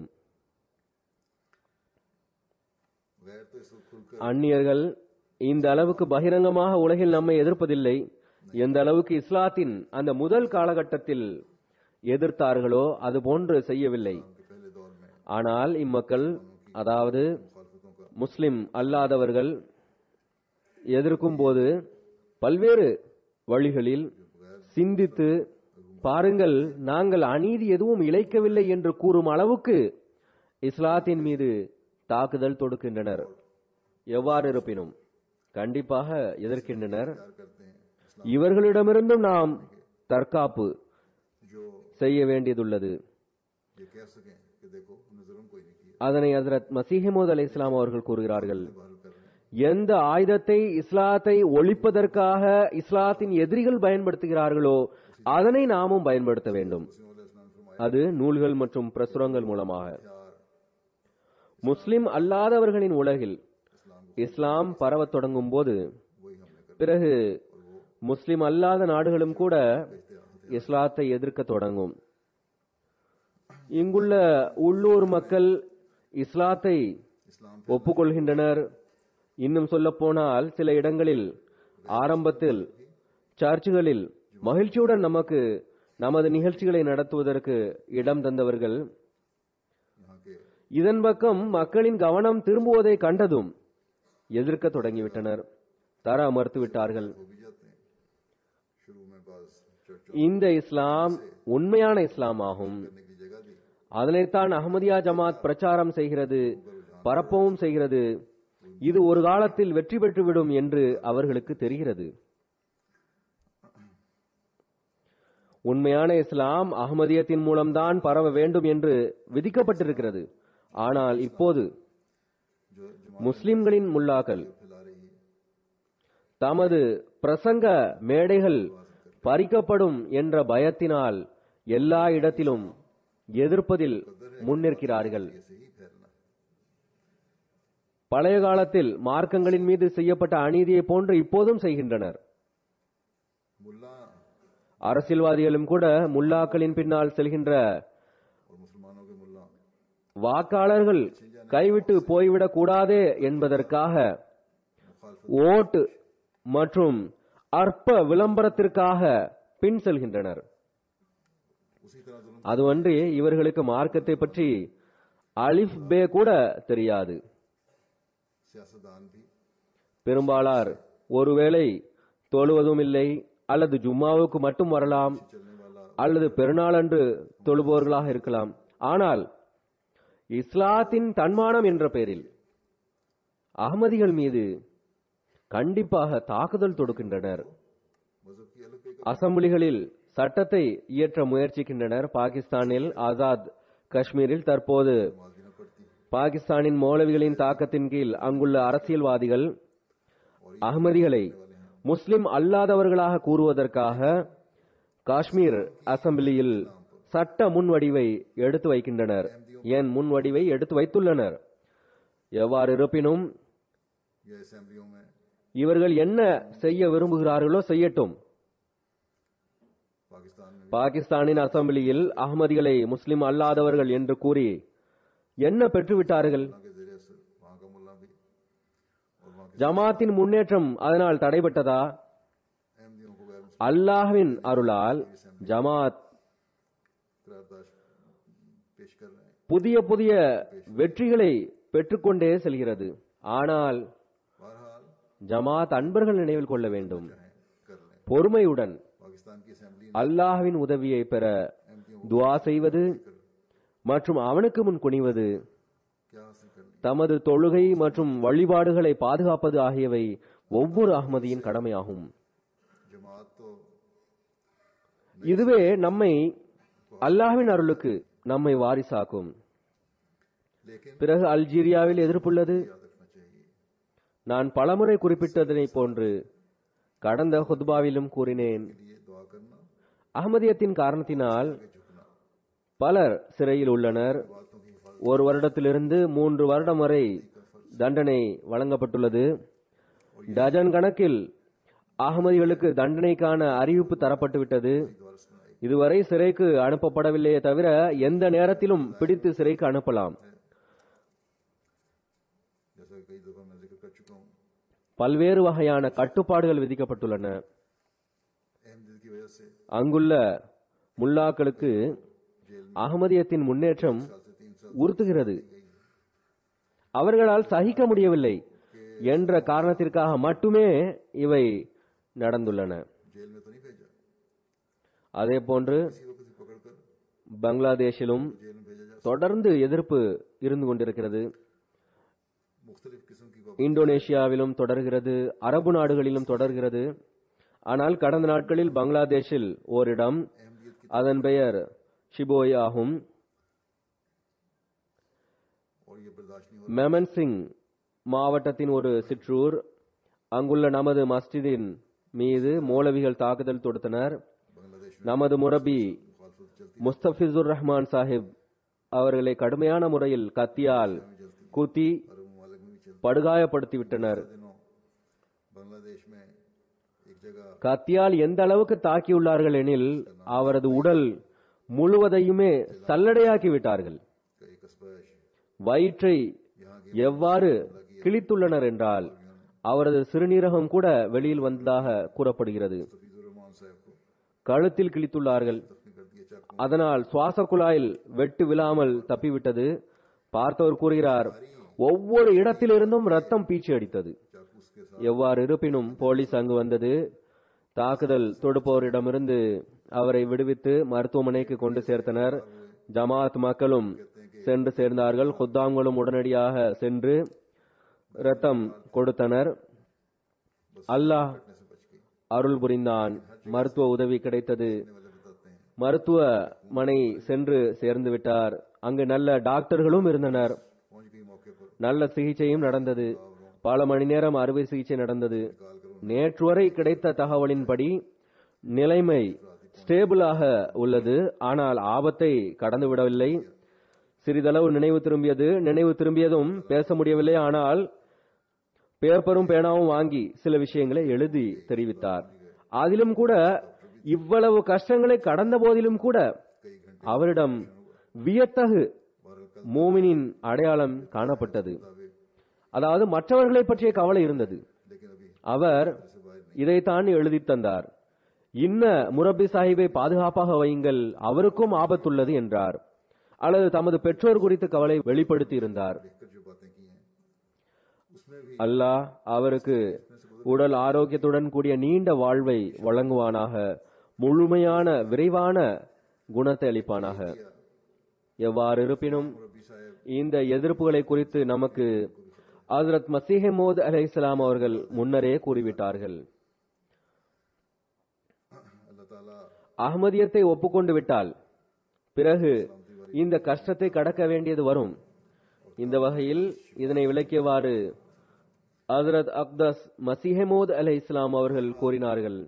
गैर तो इस खुलकर அந்நியர்கள் இந்த அளவுக்கு பகிரங்கமாக உலகில் நம்மை எதிர்ப்பதில்லை எந்த அளவுக்கு இஸ்லாத்தின் அந்த முதல் காலகட்டத்தில் எதிர்த்தார்களோ அது போன்று செய்யவில்லை के पहले दौर में ஆனால் இம்மக்கள் அதாவது मुखालफतों का முஸ்லிம் அல்லாதவர்கள் எதிர்க்கும் போது பல்வேறு வழிகளில் சிந்தித்து பாருங்கள் நாங்கள் அநீதி எதுவும் இழைக்கவில்லை என்று கூறும் அளவுக்கு இஸ்லாத்தின் மீது தாக்குதல் தொடுக்கின்றனர் எவ்வாறு இருப்பினும் கண்டிப்பாக எதிர்க்கின்றனர் प्यार करते हैं इस्लाम இவர்களிடமிருந்தும் நாம் தற்காப்பு जो செய்ய வேண்டியதுள்ளது ये कह सकें कि देखो हमने जुल्म कोई नहीं किया அதனை ஹஜரத் மசீஹமூத் அலை இஸ்லாம் அவர்கள் கூறுகிறார்கள் बहाल कर रहे हैं எந்த ஆயுதத்தை இஸ்லாத்தை ஒழிப்பதற்காக இஸ்லாத்தின் எதிரிகள் பயன்படுத்துகிறார்களோ அதனை நாமும் பயன்படுத்த வேண்டும் मुस्लिम अलैहिस्सलाम ने फरमाया அது நூல்கள் மற்றும் பிரசுரங்கள் மூலமாக यार முஸ்லிம் அல்லாதவர்களின் உலகில் इस्लाम இஸ்லாம் பரவத் தொடங்கும் போது वही हमने कर பிறகு முஸ்லிம் அல்லாத நாடுகளும் கூட இஸ்லாத்தை எதிர்க்க தொடங்கும் இங்குள்ள உள்ளூர் மக்கள் இஸ்லாத்தை इस्लाम ஒப்புக்கொள்கின்றனர் இன்னும் சொல்ல போனால் சில இடங்களில் ஆரம்பத்தில் சர்ச்சுகளில் மகிழ்ச்சியுடன் நமக்கு நமது நிகழ்ச்சிகளை நடத்துவதற்கு இடம் தந்தவர்கள் यहाँ के இதன் பக்கம் மக்களின் கவனம் திரும்புவதை கண்டதும் எதிர்க்க தொடங்கிவிட்டனர் தர மறுத்து விட்டார்கள் हो भी जाते हैं शुरू में बाज चर्चों இந்த இஸ்லாம் உண்மையான இஸ்லாம் ஆகும் करने की जगह दी அதனைத்தான் அஹமதியா ஜமாத் பிரச்சாரம் செய்கிறது பரப்பவும் செய்கிறது இது ஒரு காலத்தில் வெற்றி பெற்றுவிடும் என்று அவர்களுக்கு தெரிகிறது உண்மையான இஸ்லாம் அகமதியத்தின் மூலம்தான் பரவ வேண்டும் என்று விதிக்கப்பட்டிருக்கிறது ஆனால் இப்போது जो जमात முஸ்லிம்களின் முல்லாக்கள் फैला रही है தமது பிரசங்க மேடைகள் பறிக்கப்படும் என்ற பயத்தினால் எல்லா இடத்திலும் எதிர்ப்பதில் முன்னிற்கிறார்கள் ऐसे ही फैलना है பழைய காலத்தில் மார்க்கங்களின் மீது செய்யப்பட்ட அநீதியை போன்று இப்போதும் செய்கின்றனர் मुल्ला அரசியல்வாதிகளும் கூட முல்லாக்களின் பின்னால் செல்கின்ற और मुसलमानों के मुल्ला வாக்காளர்கள் கைவிட்டு போய்விடக் கூடாதே என்பதற்காக मुखालफत ஓட்டு மற்றும் அற்ப விளம்பரத்திற்காக பின் செல்கின்றனர் उसी तरह जुल्म அதுவன்றி இவர்களுக்கு மார்க்கத்தை பற்றி அலிஃப் பே கூட தெரியாது सियासतदान भी பெரும்பாலார் ஒருவேளை தொழுவதும் இல்லை அல்லது ஜும்மாவுக்கு மட்டும் வரலாம் चलने वाला அல்லது பெருநாளன்று தொழுபவர்களாக இருக்கலாம் ஆனால் இஸ்லாத்தின் தன்மானம் என்ற பெயரில் அகமதிகள் மீது கண்டிப்பாக தாக்குதல் தொடுக்கின்றனர் मजहब की अलग एक அசம்பிளிகளில் சட்டத்தை இயற்ற முயற்சிக்கின்றனர் பாகிஸ்தானில் ஆசாத் காஷ்மீரில் தற்போது नमाज भी न पढ़ती பாகிஸ்தானின் மௌலவிகளின் தாக்கத்தின் கீழ் அங்குள்ள அரசியல்வாதிகள் அகமதிகளை முஸ்லிம் அல்லாதவர்களாக கூறுவதற்காக காஷ்மீர் அசம்பிளியில் சட்ட முன்வடிவை எடுத்து வைக்கின்றனர் ஏன் முன்வடிவை எடுத்து வைத்துள்ளனர் எவ்வாறு இருப்பினும் या असेंबलियों में இவர்கள் என்ன செய்ய விரும்புகிறார்களோ செய்யட்டும் पाकिस्तान में பாகிஸ்தானின் அசம்பிளியில் அகமதிகளை முஸ்லிம் அல்லாதவர்கள் என்று கூறி என்ன பெற்றுவிட்டார்கள் मुल्ला के जरिए से वहाँ का मुल्ला भी और वहाँ के ஜமாத்தின் முன்னேற்றம் அதனால் தடைபட்டதா अहमदियों को गैर मुस्लिम அல்லாஹ்வின் அருளால் ஜமாத் करारदाश पेश कर रहे हैं புதிய புதிய வெற்றிகளை பெற்றுக்கொண்டே செல்கிறது ஆனால் बहरहाल ஜமாத் அன்பர்கள் நினைவில் கொள்ள வேண்டும் चाहें कर लें பொறுமையுடன் पाकिस्तान की असेंबली அல்லாஹ்வின் உதவியை பெற துஆ செய்வது மற்றும் அவனுக்கு முன் குனிவது क्या हासिल कर ली தமது தொழுகை மற்றும் வழிபாடுகளை பாதுகாப்பது ஆகியவை ஒவ்வொரு அகமதியின் கடமையாகும் जमात तो இதுவே நம்மை அல்லாஹ்வின் அருளுக்கு நம்மை வாரிசாக்கும் लेकिन பிறகு அல்ஜீரியாவில் எதிர்ப்புள்ளது याद रखना चाहिए நான் பலமுறை குறிப்பிட்டதனை போன்று கடந்த ஹுத்பாவிலும் கூறினேன் के लिए दुआ करना அகமதியத்தின் காரணத்தினால் आगे झुकना பலர் சிறையில் உள்ளனர் बातों की हिफाजत ஒரு வருடத்திலிருந்து மூன்று வருடம் வரை தண்டனை வழங்கப்பட்டுள்ளது டஜன் கணக்கில் அகமதிகளுக்கு தண்டனைக்கான அறிவிப்பு தரப்பட்டு விட்டது द्वारा सुनाई இதுவரை சிறைக்கு அனுப்பப்படவில்லையே தவிர எந்த நேரத்திலும் பிடித்து சிறைக்கு அனுப்பலாம் जैसा कि कई दफा मैं जिक्र कर चुका हूँ பல்வேறு வகையான கட்டுப்பாடுகள் விதிக்கப்பட்டுள்ளன अहमद की वजह से அங்குள்ள முல்லாக்களுக்கு அகமதியத்தின் முன்னேற்றம் साल से तीन साल உறுத்துகிறது அவர்களால் சகிக்க முடியவில்லை என்ற காரணத்திற்காக மட்டுமே இவை நடந்துள்ளன जेल में तो नहीं भेजा அதே போன்று किसी वक्त ही पकड़कर பங்களாதேஷிலும் जेल में भेजा जा தொடர்ந்து எதிர்ப்பு இருந்து கொண்டிருக்கிறது मुख्तलिफ किस्म की இந்தோனேஷியாவிலும் தொடர்கிறது அரபு நாடுகளிலும் தொடர்கிறது ஆனால் கடந்த நாட்களில் பங்களாதேஷில் ஓரிடம் अहमदियत की அதன் பெயர் ஷிபோய் ஆகும் और ये बर्दाश्त नहीं हो மெமன் சிங் மாவட்டத்தின் ஒரு சிற்றூர் அங்குள்ள நமது மஸ்ஜிதின் மீது மௌலவிகள் தாக்குதல் தொடுத்தனர் बांग्लादेश में நமது முரபி मुखालफत चलती முஸ்தபிசுர் ரஹ்மான் சாஹிப் அவர்களை கடுமையான முறையில் கத்தியால் குத்தி अरब ममालिक में भी चलती படுகாயப்படுத்திவிட்டனர் दिनों बांग्लादेश में एक जगह கத்தியால் எந்த அளவுக்கு தாக்கியுள்ளார்கள் எனில் அவரது உடல் முழுவதையுமே சல்லடையாக்கி விட்டார்கள் का एक कस्बा है வயிற்றை यहाँ की எவ்வாறு கிழித்துள்ளனர் என்றால் அவரது சிறுநீரகம் கூட வெளியில் வந்ததாக கூறப்படுகிறது तफीजुर रहमान साहब को கழுத்தில் கிழித்துள்ளார்கள் दफन कर दिया चाकू அதனால் சுவாச குழாயில் வெட்டு விழாமல் தப்பிவிட்டது பார்த்தவர் கூறுகிறார் ஒவ்வொரு இடத்திலிருந்தும் ரத்தம் பீச்சி அடித்தது चाकू उसके साथ எவ்வாறு இருப்பினும் போலீஸ் அங்கு வந்தது தாக்குதல் தொடுப்பவரிடமிருந்து அவரை விடுவித்து மருத்துவமனைக்கு கொண்டு சேர்த்தனர் ஜமாத் மக்களும் சென்று சேர்ந்தார்கள் குத்தாங்களும் உடனடியாக சென்று ரத்தம் கொடுத்தனர் அல்லாஹ் से बच गई அருள் புரிந்தான் மருத்துவ உதவி கிடைத்தது वाले बताते हैं மருத்துவமனை சென்று சேர்ந்து விட்டார் அங்கு நல்ல டாக்டர்களும் இருந்தனர் पहुंच गई मौके पर நல்ல சிகிச்சையும் நடந்தது பல மணி நேரம் அறுவை சிகிச்சை நடந்தது நேற்று வரை கிடைத்த தகவலின்படி நிலைமை ஸ்டேபிளாக உள்ளது ஆனால் ஆபத்தை கடந்து விடவில்லை சிறிதளவு நினைவு திரும்பியது நினைவு திரும்பியதும் பேச முடியவில்லை ஆனால் பேப்பரும் பேனாவும் வாங்கி சில விஷயங்களை எழுதி தெரிவித்தார் அதிலும் கூட இவ்வளவு கஷ்டங்களை கடந்த போதிலும் கூட அவரிடம் வியத்தகு மூமினின் அடையாளம் காணப்பட்டது அதாவது மற்றவர்களை பற்றிய கவலை இருந்தது लेकिन अभी அவர் இதைத்தான் எழுதி தந்தார் இன்ன முரப்பி சாஹிபை பாதுகாப்பாக வையுங்கள் அவருக்கும் ஆபத்துள்ளது என்றார் அல்லது தமது பெற்றோர் குறித்து கவலை வெளிப்படுத்தி இருந்தார் लिखकर जो बातें की हैं उसमें भी அல்லாஹ் அவருக்கு உடல் ஆரோக்கியத்துடன் கூடிய நீண்ட வாழ்வை வழங்குவானாக முழுமையான விரைவான குணத்தை அளிப்பானாக எவ்வாறு இருப்பினும் रबी साहब இந்த எதிர்ப்புகளை குறித்து நமக்கு ஹஜ்ரத் மசீஹ் மோத் அலைஹிஸ்ஸலாம் அவர்கள் முன்னரே கூறிவிட்டார்கள் अल्लाह ताला அகமதியத்தை ஒப்புக்கொண்டு விட்டால் பிறகு இந்த கஷ்டத்தை கடக்க வேண்டியது வரும் இந்த வகையில் இதனை விளக்கியவாறு ஹஜ்ரத் அக்தஸ் மசிஹமோத் அலை இஸ்லாம் அவர்கள் கூறினார்கள்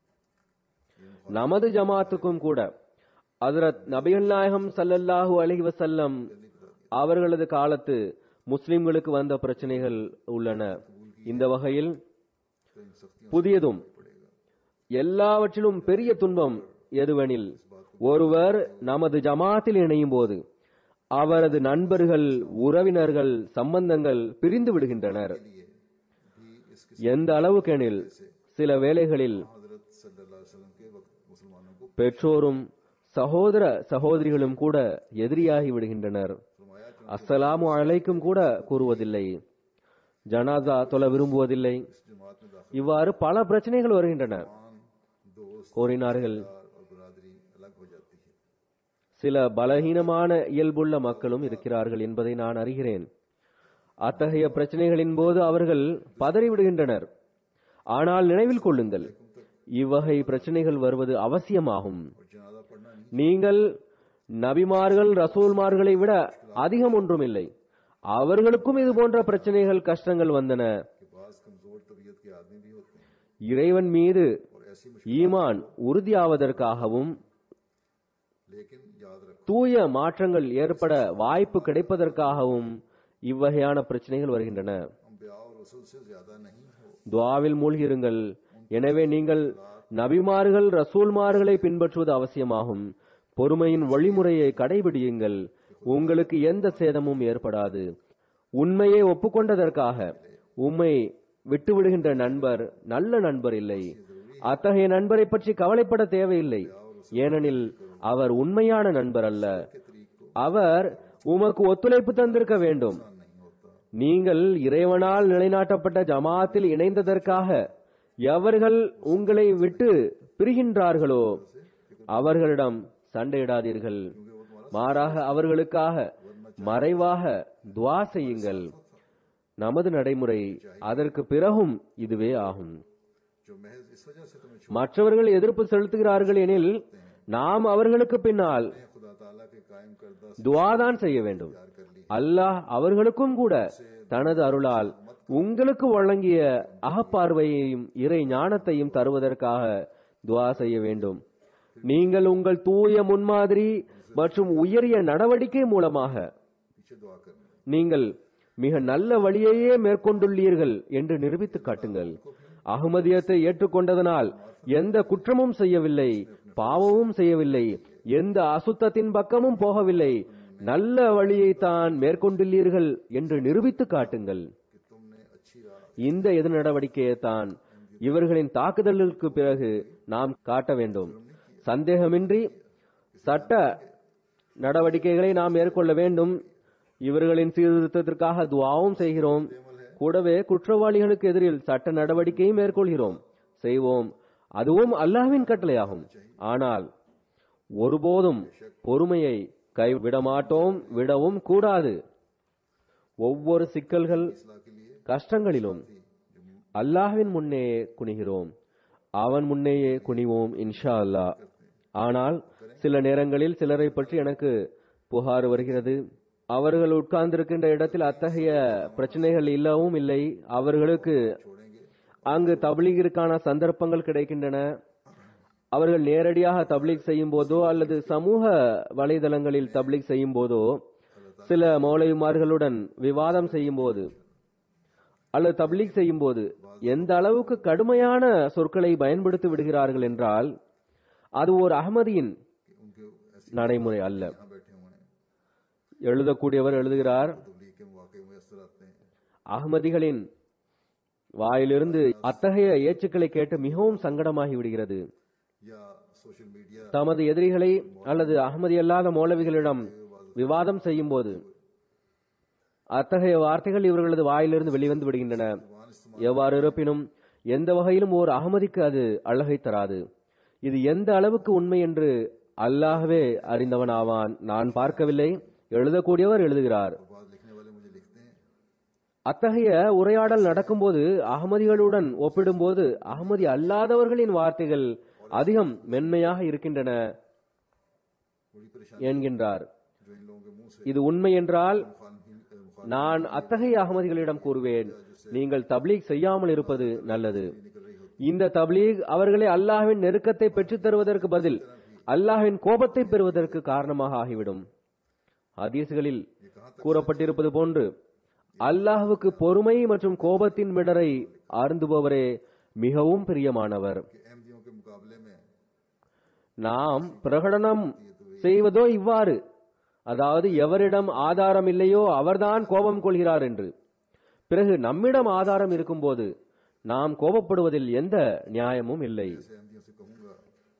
நமது ஜமாத்துக்கும் கூட ஹஜ்ரத் நபிகள் நாயகம் ஸல்லல்லாஹு அலைஹி வஸல்லம் அவர்களது காலத்து முஸ்லிம்களுக்கு வந்த பிரச்சனைகள் உள்ளன இந்த வகையில் तो इन सख्तियों புதியதும் எல்லாவற்றிலும் பெரிய துன்பம் எதுவெனில் ஒருவர் நமது ஜமாத்தில் இணையும் போது அவரது நண்பர்கள் உறவினர்கள் சம்பந்தங்கள் பிரிந்து விடுகின்றனர் के लिए भी इसके எந்த அளவுக்கெனில் சில வேளைகளில் हजरत सल्लल्लाहु अलैहि वसल्लम के वक्त मुसलमानों को பெற்றோரும் சகோதர சகோதரிகளும் கூட எதிரியாகி விடுகின்றனர் फरमाया कि அஸ்ஸலாமு அலைக்கும் கூட கூறுவதில்லை ஜனாதா தொல விரும்புவதில்லை इस जमात में दाखिल இவ்வாறு பல பிரச்சனைகள் வருகின்றன मान दोस्त கூறினார்கள் यार और बरादरी अलग हो जाती है சில பலகீனமான இயல்புள்ள மக்களும் இருக்கிறார்கள் என்பதை நான் அறிகிறேன் அத்தகைய பிரச்சனைகளின் போது அவர்கள் பதறிவிடுகின்றனர் ஆனால் நினைவில் கொள்ளுங்கள் இவ்வகை பிரச்சனைகள் வருவது அவசியமாகும் और जनाजा पढ़ना नहीं நீங்கள் நபிமார்கள் ரசூல்மார்களை விட அதிகம் ஒன்றுமில்லை அவர்களுக்கும் இது போன்ற பிரச்சனைகள் கஷ்டங்கள் வந்தன कि बाज कमजोर तबीयत के आदमी भी होते हैं இறைவன் மீது और ऐसी मुश्किल ஈமான் உறுதியாவதற்காகவும் लेकिन याद रखो தூய மாற்றங்கள் ஏற்பட வாய்ப்பு கிடைப்பதற்காகவும் இவ்வகையான பிரச்சனைகள் வருகின்றன अम्बिया और रसूल से ज्यादा नहीं हो துவாவில் மூழ்கிருங்கள் எனவே நீங்கள் நபிமார்கள் ரசூல்மார்களை பின்பற்றுவது அவசியமாகும் பொறுமையின் வழிமுறையை கடைபிடியுங்கள் உங்களுக்கு எந்த சேதமும் ஏற்படாது உண்மையை ஒப்புக்கொண்டதற்காக உம்மை விட்டுவிடுகின்ற நண்பர் நல்ல நண்பர் இல்லை அத்தகைய நண்பரை பற்றி கவலைப்பட தேவையில்லை ஏனெனில் அவர் உண்மையான நண்பர் அல்ல அவர் உமக்கு ஒத்துழைப்பு தந்திருக்க வேண்டும் नहीं होता நீங்கள் இறைவனால் நிலைநாட்டப்பட்ட ஜமாத்தில் இணைந்ததற்காக எவர்கள் உங்களை விட்டு பிரிகின்றார்களோ அவர்களிடம் சண்டையிடாதீர்கள் மாறாக அவர்களுக்காக மறைவாக துவா செய்யுங்கள் நமது நடைமுறை அதற்கு பிறகும் இதுவே ஆகும் जो महज इस वजह से तुम्हें மற்றவர்கள் எதிர்ப்பு செலுத்துகிறார்கள் எனில் நாம் அவர்களுக்கு பின்னால் छोड़े खुदा ताला के कायम करदा துவாதான் செய்ய வேண்டும் அல்லாஹ் அவர்களுக்கும் கூட தனது அருளால் உங்களுக்கு வழங்கிய அகப்பார்வையையும் இறை ஞானத்தையும் தருவதற்காக துவா செய்ய வேண்டும் நீங்கள் உங்கள் தூய முன்மாதிரி மற்றும் உயரிய நடவடிக்கை மூலமாக पीछे दुआ करना நீங்கள் மிக நல்ல வழியையே மேற்கொண்டுள்ளீர்கள் என்று நிரூபித்து காட்டுங்கள் அகமதியத்தை ஏற்றுக்கொண்டதனால் எந்த குற்றமும் செய்யவில்லை பாவமும் செய்யவில்லை எந்த அசுத்தத்தின் பக்கமும் போகவில்லை நல்ல வழியை தான் மேற்கொண்டுள்ளீர்கள் என்று நிரூபித்து காட்டுங்கள் कि तुमने अच्छी राह இந்த எதிர் நடவடிக்கையை தான் இவர்களின் தாக்குதலுக்கு பிறகு நாம் காட்ட வேண்டும் சந்தேகமின்றி சட்ட நடவடிக்கைகளை நாம் மேற்கொள்ள வேண்டும் இவர்களின் சீர்திருத்தத்திற்காக துவாவும் செய்கிறோம் கூடவே குற்றவாளிகளுக்கு எதிரில் சட்ட நடவடிக்கையும் மேற்கொள்கிறோம் செய்வோம் அதுவும் அல்லாஹ்வின் கட்டளையாகும் ஆனால் ஒருபோதும் பொறுமையை கைவிட மாட்டோம் விடவும் கூடாது ஒவ்வொரு சிக்கல்கள் इस्लाह के लिए கஷ்டங்களிலும் அல்லாஹ்வின் முன்னே குனிகிறோம் அவன் முன்னேயே குனிவோம் இன்ஷா அல்லாஹ் ஆனால் சில நேரங்களில் சிலரை பற்றி எனக்கு புகார் வருகிறது அவர்கள் உட்கார்ந்திருக்கின்ற இடத்தில் அத்தகைய பிரச்சனைகள் இல்லவும் இல்லை அவர்களுக்கு அங்கு தப்லீகிற்கான சந்தர்ப்பங்கள் கிடைக்கின்றன அவர்கள் நேரடியாக தப்லீக் செய்யும் போதோ அல்லது சமூக வலைதளங்களில் தப்லீக் செய்யும் போதோ சில மௌலவிமார்களுடன் விவாதம் செய்யும் போது அல்லது தப்லீக் செய்யும் போது எந்த அளவுக்கு கடுமையான சொற்களை பயன்படுத்தி விடுகிறார்கள் என்றால் அது ஒரு அகமதியின் कि उनके ऐसे நடைமுறை அல்ல यहाँ बैठे हुए हैं எழுதக்கூடியவர் எழுதுகிறார் तबलीग के मौके मुयसर आते हैं அகமதிகளின் வாயிலிருந்து அத்தகைய ஏச்சுக்களை கேட்டு மிகவும் சங்கடமாகி விடுகிறது या सोशल मीडिया தமது எதிரிகளை அல்லது அகமதி அல்லாத மௌலவிகளிடம் விவாதம் செய்யும் போது அத்தகைய வார்த்தைகள் இவர்களது வாயிலிருந்து வெளிவந்து விடுகின்றன எவ்வாறு இருப்பினும் எந்த வகையிலும் ஓர் அகமதிக்கு அது அழகை தராது இது எந்த அளவுக்கு உண்மை என்று அல்லாஹ்வே அறிந்தவனாவான் நான் பார்க்கவில்லை எழுதக்கூடியவர் எழுதுகிறார் और बाद लिखने वाले मुझे लिखते हैं அத்தகைய உரையாடல் நடக்கும்போது அகமதிகளுடன் ஒப்பிடும்போது அகமதி அல்லாதவர்களின் வார்த்தைகள் அதிகம் மென்மையாக இருக்கின்றன बड़ी परेशानी என்கின்றார் जो इन लोगों के मुंह से இது उண்மை என்றால் मुखालफिन- अ, मुखालिफ நான் அத்தகைய அகமதிகளிடம் கூறுவேன் நீங்கள் தப்லீக் செய்யாமல் இருப்பது நல்லது निकल रही होती இந்த தப்லீக் அவர்களை அல்லாஹ்வின் நெருக்கத்தை பெற்றுத் தருவதற்கு பதில் அல்லாஹ்வின் கோபத்தை பெறுவதற்கு காரணமாக ஆகிவிடும் ஹதீஸ்களில் கூறப்பட்டிருப்பது போன்று அல்லாஹ்வுக்கு பொறுமை மற்றும் கோபத்தின் மிடரை அருந்துபவரே மிகவும் பிரியமானவர் कि अहमदियों के मुकाबले में நாம் பிரகடனம் செய்வதோ இவ்வாறு அதாவது எவரிடம் ஆதாரம் இல்லையோ அவர்தான் கோபம் கொள்கிறார் என்று பிறகு நம்மிடம் ஆதாரம் இருக்கும்போது நாம் கோபப்படுவதில் எந்த நியாயமும் இல்லை ऐसे अहमदियों से कहूंगा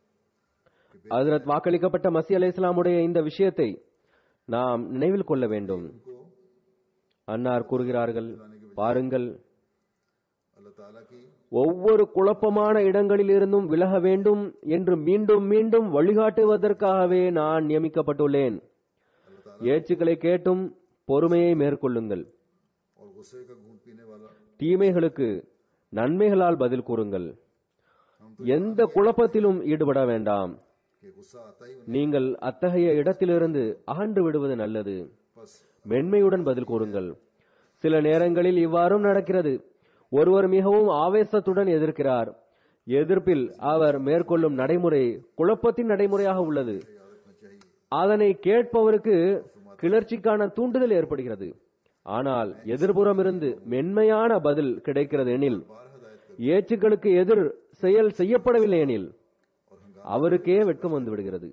ஹஜரத் வாக்களிக்கப்பட்ட மசி அலை இஸ்லாமுடைய இந்த விஷயத்தை நாம் நினைவில் கொள்ள வேண்டும் उनको அன்னார் கூறுகிறார்கள் பாருங்கள் अल्लाह ताला की ஒவ்வொரு குழப்பமான இடங்களில் இருந்தும் விலக வேண்டும் என்று மீண்டும் மீண்டும் வழிகாட்டுவதற்காகவே நான் நியமிக்கப்பட்டுள்ளேன் ஏச்சுக்களை கேட்டும் பொறுமையை மேற்கொள்ளுங்கள் और गुस्से का घूंट पीने वाला தீமைகளுக்கு நன்மைகளால் பதில் கூறுங்கள் எந்த குழப்பத்திலும் ஈடுபட வேண்டாம் कि गुस्सा आता ही நீங்கள் அத்தகைய இடத்திலிருந்து அகன்று விடுவது நல்லது बस மென்மையுடன் பதில் கூறுங்கள் சில நேரங்களில் இவ்வாறும் நடக்கிறது ஒருவர் மிகவும் ஆவேசத்துடன் எதிர்க்கிறார் எதிர்ப்பில் அவர் மேற்கொள்ளும் நடைமுறை குழப்பத்தின் நடைமுறையாக உள்ளது அதனை கேட்பவருக்கு கிளர்ச்சிக்கான தூண்டுதல் ஏற்படுகிறது ஆனால் எதிர்புறமிருந்து மென்மையான பதில் கிடைக்கிறது எனில் ஏச்சுக்களுக்கு எதிர் செயல் செய்யப்படவில்லை எனில் அவருக்கே வெட்கம் வந்து விடுகிறது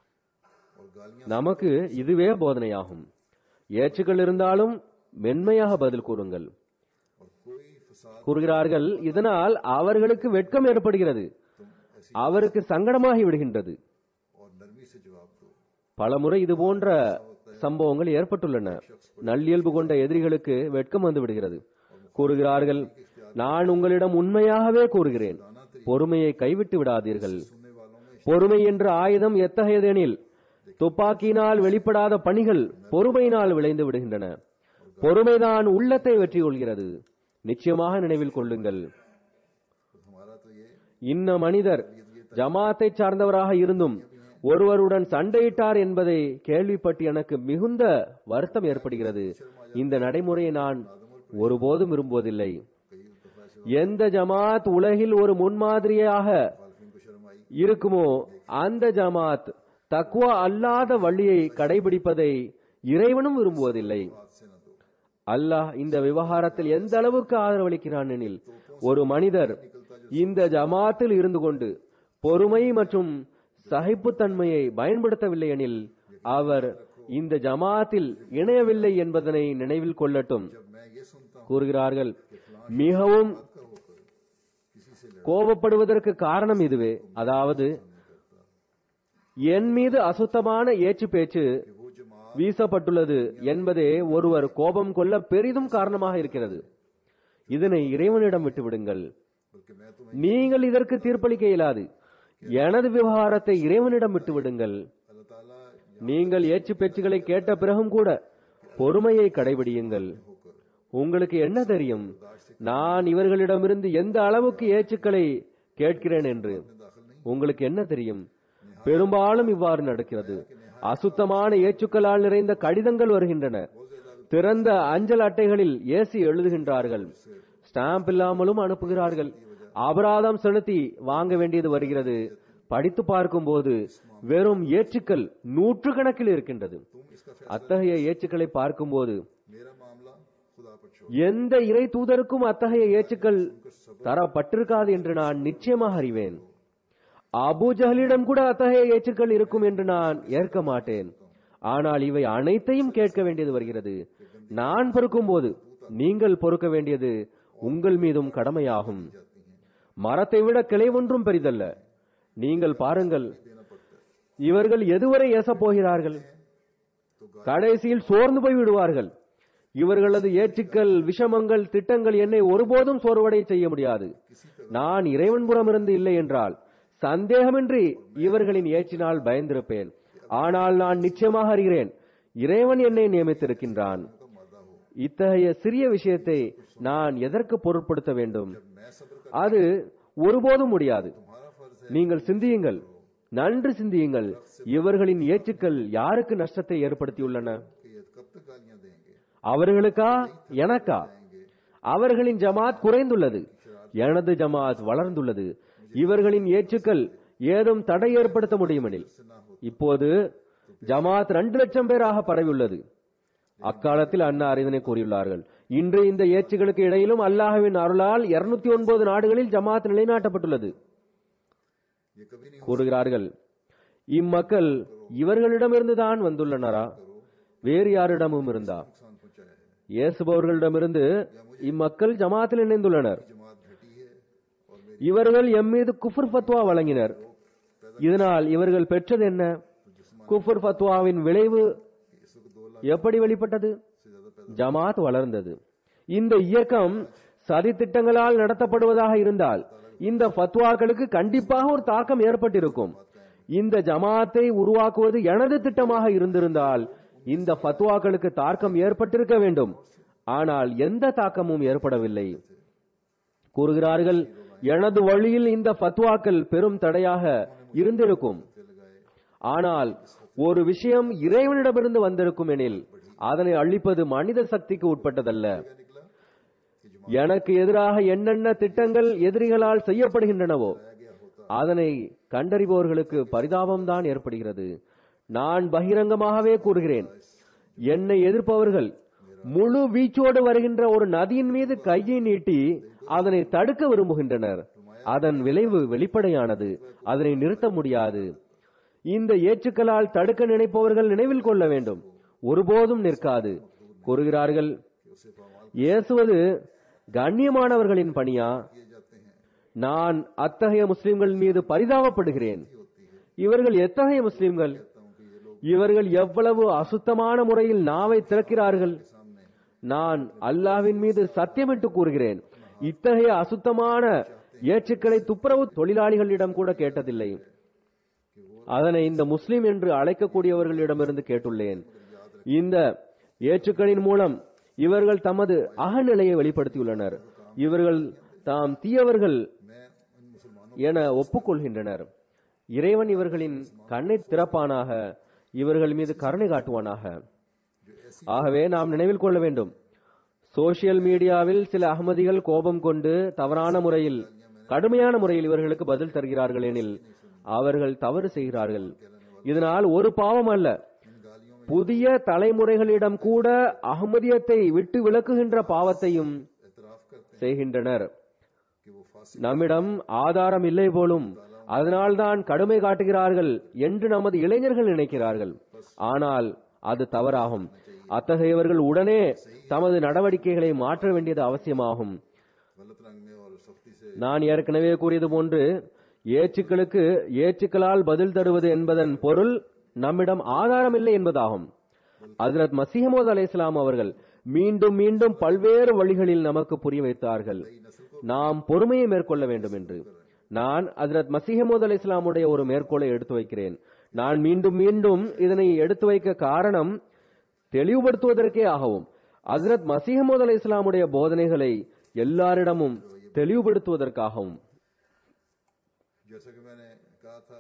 और गालियां நமக்கு இதுவே போதனையாகும் ஏச்சுக்கள் இருந்தாலும் மென்மையாக பதில் கூறுங்கள் और कोई फसाद கூறுகிறார்கள் இதனால் அவர்களுக்கு வெட்கம் ஏற்படுகிறது அவருக்கு சங்கடமாகி விடுகின்றது और नरमी से जवाब दो பலமுறை இது போன்ற சம்பவங்கள் ஏற்பட்டுள்ளன நல்லியல்பு கொண்ட எதிரிகளுக்கு வெட்கம் வந்து விடுகிறது கூறுகிறார்கள் நான் உங்களிடம் உண்மையாகவே கூறுகிறேன் பொறுமையை கைவிட்டு விடாதீர்கள் सुनने वालों में பொறுமை என்ற ஆயுதம் எத்தகையதெனில் துப்பாக்கியினால் வெளிப்படாத பணிகள் பொறுமையினால் விளைந்து விடுகின்றன பொறுமைதான் உள்ளத்தை வெற்றி கொள்கிறது நிச்சயமாக நினைவில் கொள்ளுங்கள் हमारा तो ये இன்ன மனிதர் ஜமாத்தை சார்ந்தவராக இருந்தும் ஒருவருடன் சண்டையிட்டார் என்பதை கேள்விப்பட்டு எனக்கு மிகுந்த வருத்தம் ஏற்படுகிறது இந்த நடைமுறையை நான் ஒருபோதும் விரும்புவதில்லை எந்த ஜமாத் உலகில் ஒரு முன்மாதிரியாக फालफिन को शर्म आई இருக்குமோ அந்த ஜமாத் தக்வா அல்லாத வழியை கடைபிடிப்பதை இறைவனும் விரும்புவதில்லை हाथ से न दो அல்லாஹ் இந்த விவகாரத்தில் எந்த அளவுக்கு ஆதரவளிக்கிறான் எனில் ஒரு மனிதர் இந்த ஜமாத்தில் இருந்து கொண்டு பொறுமை மற்றும் சகிப்புத்தன்மையை பயன்படுத்தவில்லை எனில் அவர் இந்த ஜமாத்தில் இணையவில்லை என்பதனை நினைவில் கொள்ளட்டும் जब मैं ये सुनता हूँ கூறுகிறார்கள் மிகவும் का होकर किसी से लड़ கோபப்படுவதற்கு காரணம் இதுவே அதாவது என் மீது அசுத்தமான ஏச்சு பேச்சு वो जमात வீசப்பட்டுள்ளது என்பதே ஒருவர் கோபம் கொள்ள பெரிதும் காரணமாக இருக்கிறது இதனை இறைவனிடம் விட்டுவிடுங்கள் बल्कि मैं तुम्हें நீங்கள் இதற்கு தீர்ப்பளிக்க இயலாது எனது விவகாரத்தை இறைவனிடம் விட்டுவிடுங்கள் अल्लाह ताला நீங்கள் ஏச்சு பேச்சுகளை கேட்ட பிறகும் கூட பொறுமையை கடைபிடியுங்கள் होकर உங்களுக்கு என்ன தெரியும் நான் இவர்களிடமிருந்து எந்த அளவுக்கு ஏச்சுக்களை கேட்கிறேன் என்று दाखिल नहीं உங்களுக்கு என்ன தெரியும் பெரும்பாலும் இவ்வாறு நடக்கிறது அசுத்தமான ஏச்சுக்களால் நிறைந்த கடிதங்கள் வருகின்றன திறந்த அஞ்சல் அட்டைகளில் ஏசி எழுதுகின்றார்கள் ஸ்டாம்ப் இல்லாமலும் அனுப்புகிறார்கள் அபராதம் செலுத்தி வாங்க வேண்டியது வருகிறது படித்து பார்க்கும்போது வெறும் ஏச்சுக்கள் நூற்றுக்கணக்கில் இருக்கின்றது तुम इसका फैसला அத்தகைய ஏச்சுக்களை பார்க்கும்போது मेरा मामला खुदा पर छोड़ எந்த இறை தூதருக்கும் அத்தகைய ஏச்சுக்கள் தரப்பட்டிருக்காது என்று நான் நிச்சயமாக அறிவேன் அபூ ஜஹலிடம் கூட அத்தகைய ஏச்சுக்கள் இருக்கும் என்று நான் ஏற்க மாட்டேன் ஆனால் இவை அனைத்தையும் கேட்க வேண்டியது வருகிறது நான் பொறுக்கும்போது நீங்கள் பொறுக்க வேண்டியது உங்கள் மீதும் கடமையாகும் மரத்தை விட கிளை ஒன்றும் பெரிதல்ல நீங்கள் பாருங்கள் இவர்கள் எதுவரை ஏசப் போகிறார்கள் கடைசியில் சோர்ந்து போய் விடுவார்கள் இவர்களது ஏற்றுக்கள் விஷமங்கள் திட்டங்கள் என்னை ஒருபோதும் சோர்வடை செய்ய முடியாது நான் இறைவன்புறமிருந்து இல்லை என்றால் சந்தேகமின்றி இவர்களின் ஏற்றினால் பயந்திருப்பேன் ஆனால் நான் நிச்சயமாக அறிகிறேன் இறைவன் என்னை நியமித்திருக்கின்றான் இத்தகைய சிறிய விஷயத்தை நான் எதற்கு பொருட்படுத்த வேண்டும் मैं सब्र அது ஒருபோதும் முடியாது तुम्हारा फर्ज है நீங்கள் सिந்தியுங்கள் நன்று சிந்தியுங்கள் இவர்களின் ஏச்சுக்கள் யாருக்கு நஷ்டத்தை ஏற்படுத்தியுள்ளன कि ये कब तक गालियां देंगे அவர்களுக்கா எனக்கா அவர்களின் ஜமாத் குறைந்துள்ளது எனது ஜமாத் வளர்ந்துள்ளது இவர்களின் ஏச்சுக்கள் ஏதும் தடை ஏற்படுத்த முடியுமெனில் இப்போது ஜமாத் ரெண்டு லட்சம் பேராக பரவியுள்ளது அக்காலத்தில் அன்னார் இதனை கூறியுள்ளார்கள் இன்று இந்த ஏச்சுகளுக்கு இடையிலும் அல்லாஹ்வின் அருளால் 209 ஒன்பது நாடுகளில் ஜமாத் நிலைநாட்டப்பட்டுள்ளது ये कभी नहीं கூறுகிறார்கள் இம்மக்கள் இவர்களிடமிருந்து தான் வந்துள்ளனரா வேறு யாரிடமும் இருந்தா नुकसान पहुंचाया है இயேசுபவர்களிடமிருந்து இம்மக்கள் ஜமாத்தில் இணைந்துள்ளனர் जमात घटी है और मेरी இவர்கள் எம் மீது குஃபர் ஃபத்வா வழங்கினர் இதனால் இவர்கள் பெற்றது என்ன குஃபர் ஃபத்வாவின் விளைவு इस वक्त दो लाख எப்படி வெளிப்பட்டது से ज्यादा पैदा ஜமாத் வளர்ந்தது இந்த இயக்கம் சதி திட்டங்களால் நடத்தப்படுவதாக இருந்தால் இந்த ஃபத்வாக்களுக்கு கண்டிப்பாக ஒரு தாக்கம் ஏற்பட்டிருக்கும் இந்த ஜமாத்தை உருவாக்குவது எனது திட்டமாக இருந்திருந்தால் இந்த ஃபத்வாக்களுக்கு தாக்கம் ஏற்பட்டிருக்க வேண்டும் ஆனால் எந்த தாக்கமும் ஏற்படவில்லை கூறுகிறார்கள் எனது வழியில் இந்த ஃபத்வாக்கள் பெரும் தடையாக இருந்திருக்கும் ஆனால் ஒரு விஷயம் இறைவனிடமிருந்து வந்திருக்கும் எனில் அதனை அழிப்பது மனித சக்திக்கு உட்பட்டதல்ல எனக்கு எதிராக என்னென்ன திட்டங்கள் எதிரிகளால் செய்யப்படுகின்றனவோ அதனை கண்டறிபவர்களுக்கு பரிதாபம்தான் ஏற்படுகிறது நான் பகிரங்கமாகவே கூறுகிறேன் என்னை எதிர்ப்பவர்கள் முழு வீச்சோடு வருகின்ற ஒரு நதியின் மீது கையை நீட்டி அதனை தடுக்க விரும்புகின்றனர் அதன் விளைவு வெளிப்படையானது அதனை நிறுத்த முடியாது இந்த ஏற்றுக்களால் தடுக்க நினைப்பவர்கள் நினைவில் கொள்ள வேண்டும் ஒருபோதும் நிற்காது கூறுகிறார்கள் ஏசுவது கண்ணியமானவர்களின் பணியா நான் அத்தகைய முஸ்லிம்கள் மீது பரிதாபப்படுகிறேன் இவர்கள் எத்தகைய முஸ்லிம்கள் இவர்கள் எவ்வளவு அசுத்தமான முறையில் நாவை திறக்கிறார்கள் நான் அல்லாஹ்வின் மீது சத்தியமிட்டு கூறுகிறேன் இத்தகைய அசுத்தமான ஏற்றுக்களை துப்புரவு தொழிலாளிகளிடம் கூட கேட்டதில்லை அதனை இந்த முஸ்லிம் என்று அழைக்கக்கூடியவர்களிடமிருந்து கேட்டுள்ளேன் இந்த ஏற்றுக்களின் மூலம் இவர்கள் தமது அகநிலையை வெளிப்படுத்தியுள்ளனர் இவர்கள் தாம் தீயவர்கள் என ஒப்புக்கொள்கின்றனர் இறைவன் இவர்களின் கண்ணை திறப்பானாக இவர்கள் மீது கருணை காட்டுவானாக ஆகவே நாம் நினைவில் கொள்ள வேண்டும் சோசியல் மீடியாவில் சில அகமதிகள் கோபம் கொண்டு தவறான முறையில் கடுமையான முறையில் இவர்களுக்கு பதில் தருகிறார்கள் எனில் அவர்கள் தவறு செய்கிறார்கள் இதனால் ஒரு பாவம் அல்ல புதிய தலைமுறைகளிடம் கூட அகமதியத்தை விட்டு விலக்குகின்ற பாவத்தையும் செய்கின்றனர் நம்மிடம் ஆதாரம் இல்லை போலும் அதனால்தான் கடுமை காட்டுகிறார்கள் என்று நமது இளைஞர்கள் நினைக்கிறார்கள் ஆனால் அது தவறாகும் அத்தகையவர்கள் உடனே தமது நடவடிக்கைகளை மாற்ற வேண்டியது அவசியமாகும் गलत रंग में और सख्ती से நான் ஏற்கனவே கூறியது போன்று ஏச்சுக்களுக்கு ஏச்சுக்களால் பதில் தருவது என்பதன் பொருள் நம்மிடம் ஆதாரம் இல்லை என்பதாகும் ஹஜரத் மசீஹமோத் அலை இஸ்லாம் அவர்கள் மீண்டும் மீண்டும் பல்வேறு வழிகளில் நமக்கு புரிய வைத்தார்கள் நாம் பொறுமையை மேற்கொள்ள வேண்டும் என்று நான் ஹஜரத் மசீஹமோத் அலை இஸ்லாமுடைய ஒரு மேற்கோளை எடுத்து வைக்கிறேன் நான் மீண்டும் மீண்டும் இதனை எடுத்து வைக்க காரணம் தெளிவுபடுத்துவதற்கே ஆகவும் ஹஜரத் மசீஹமோத் அலை இஸ்லாமுடைய போதனைகளை எல்லாரிடமும் தெளிவுபடுத்துவதற்காகவும் जैसा कि मैंने कहा था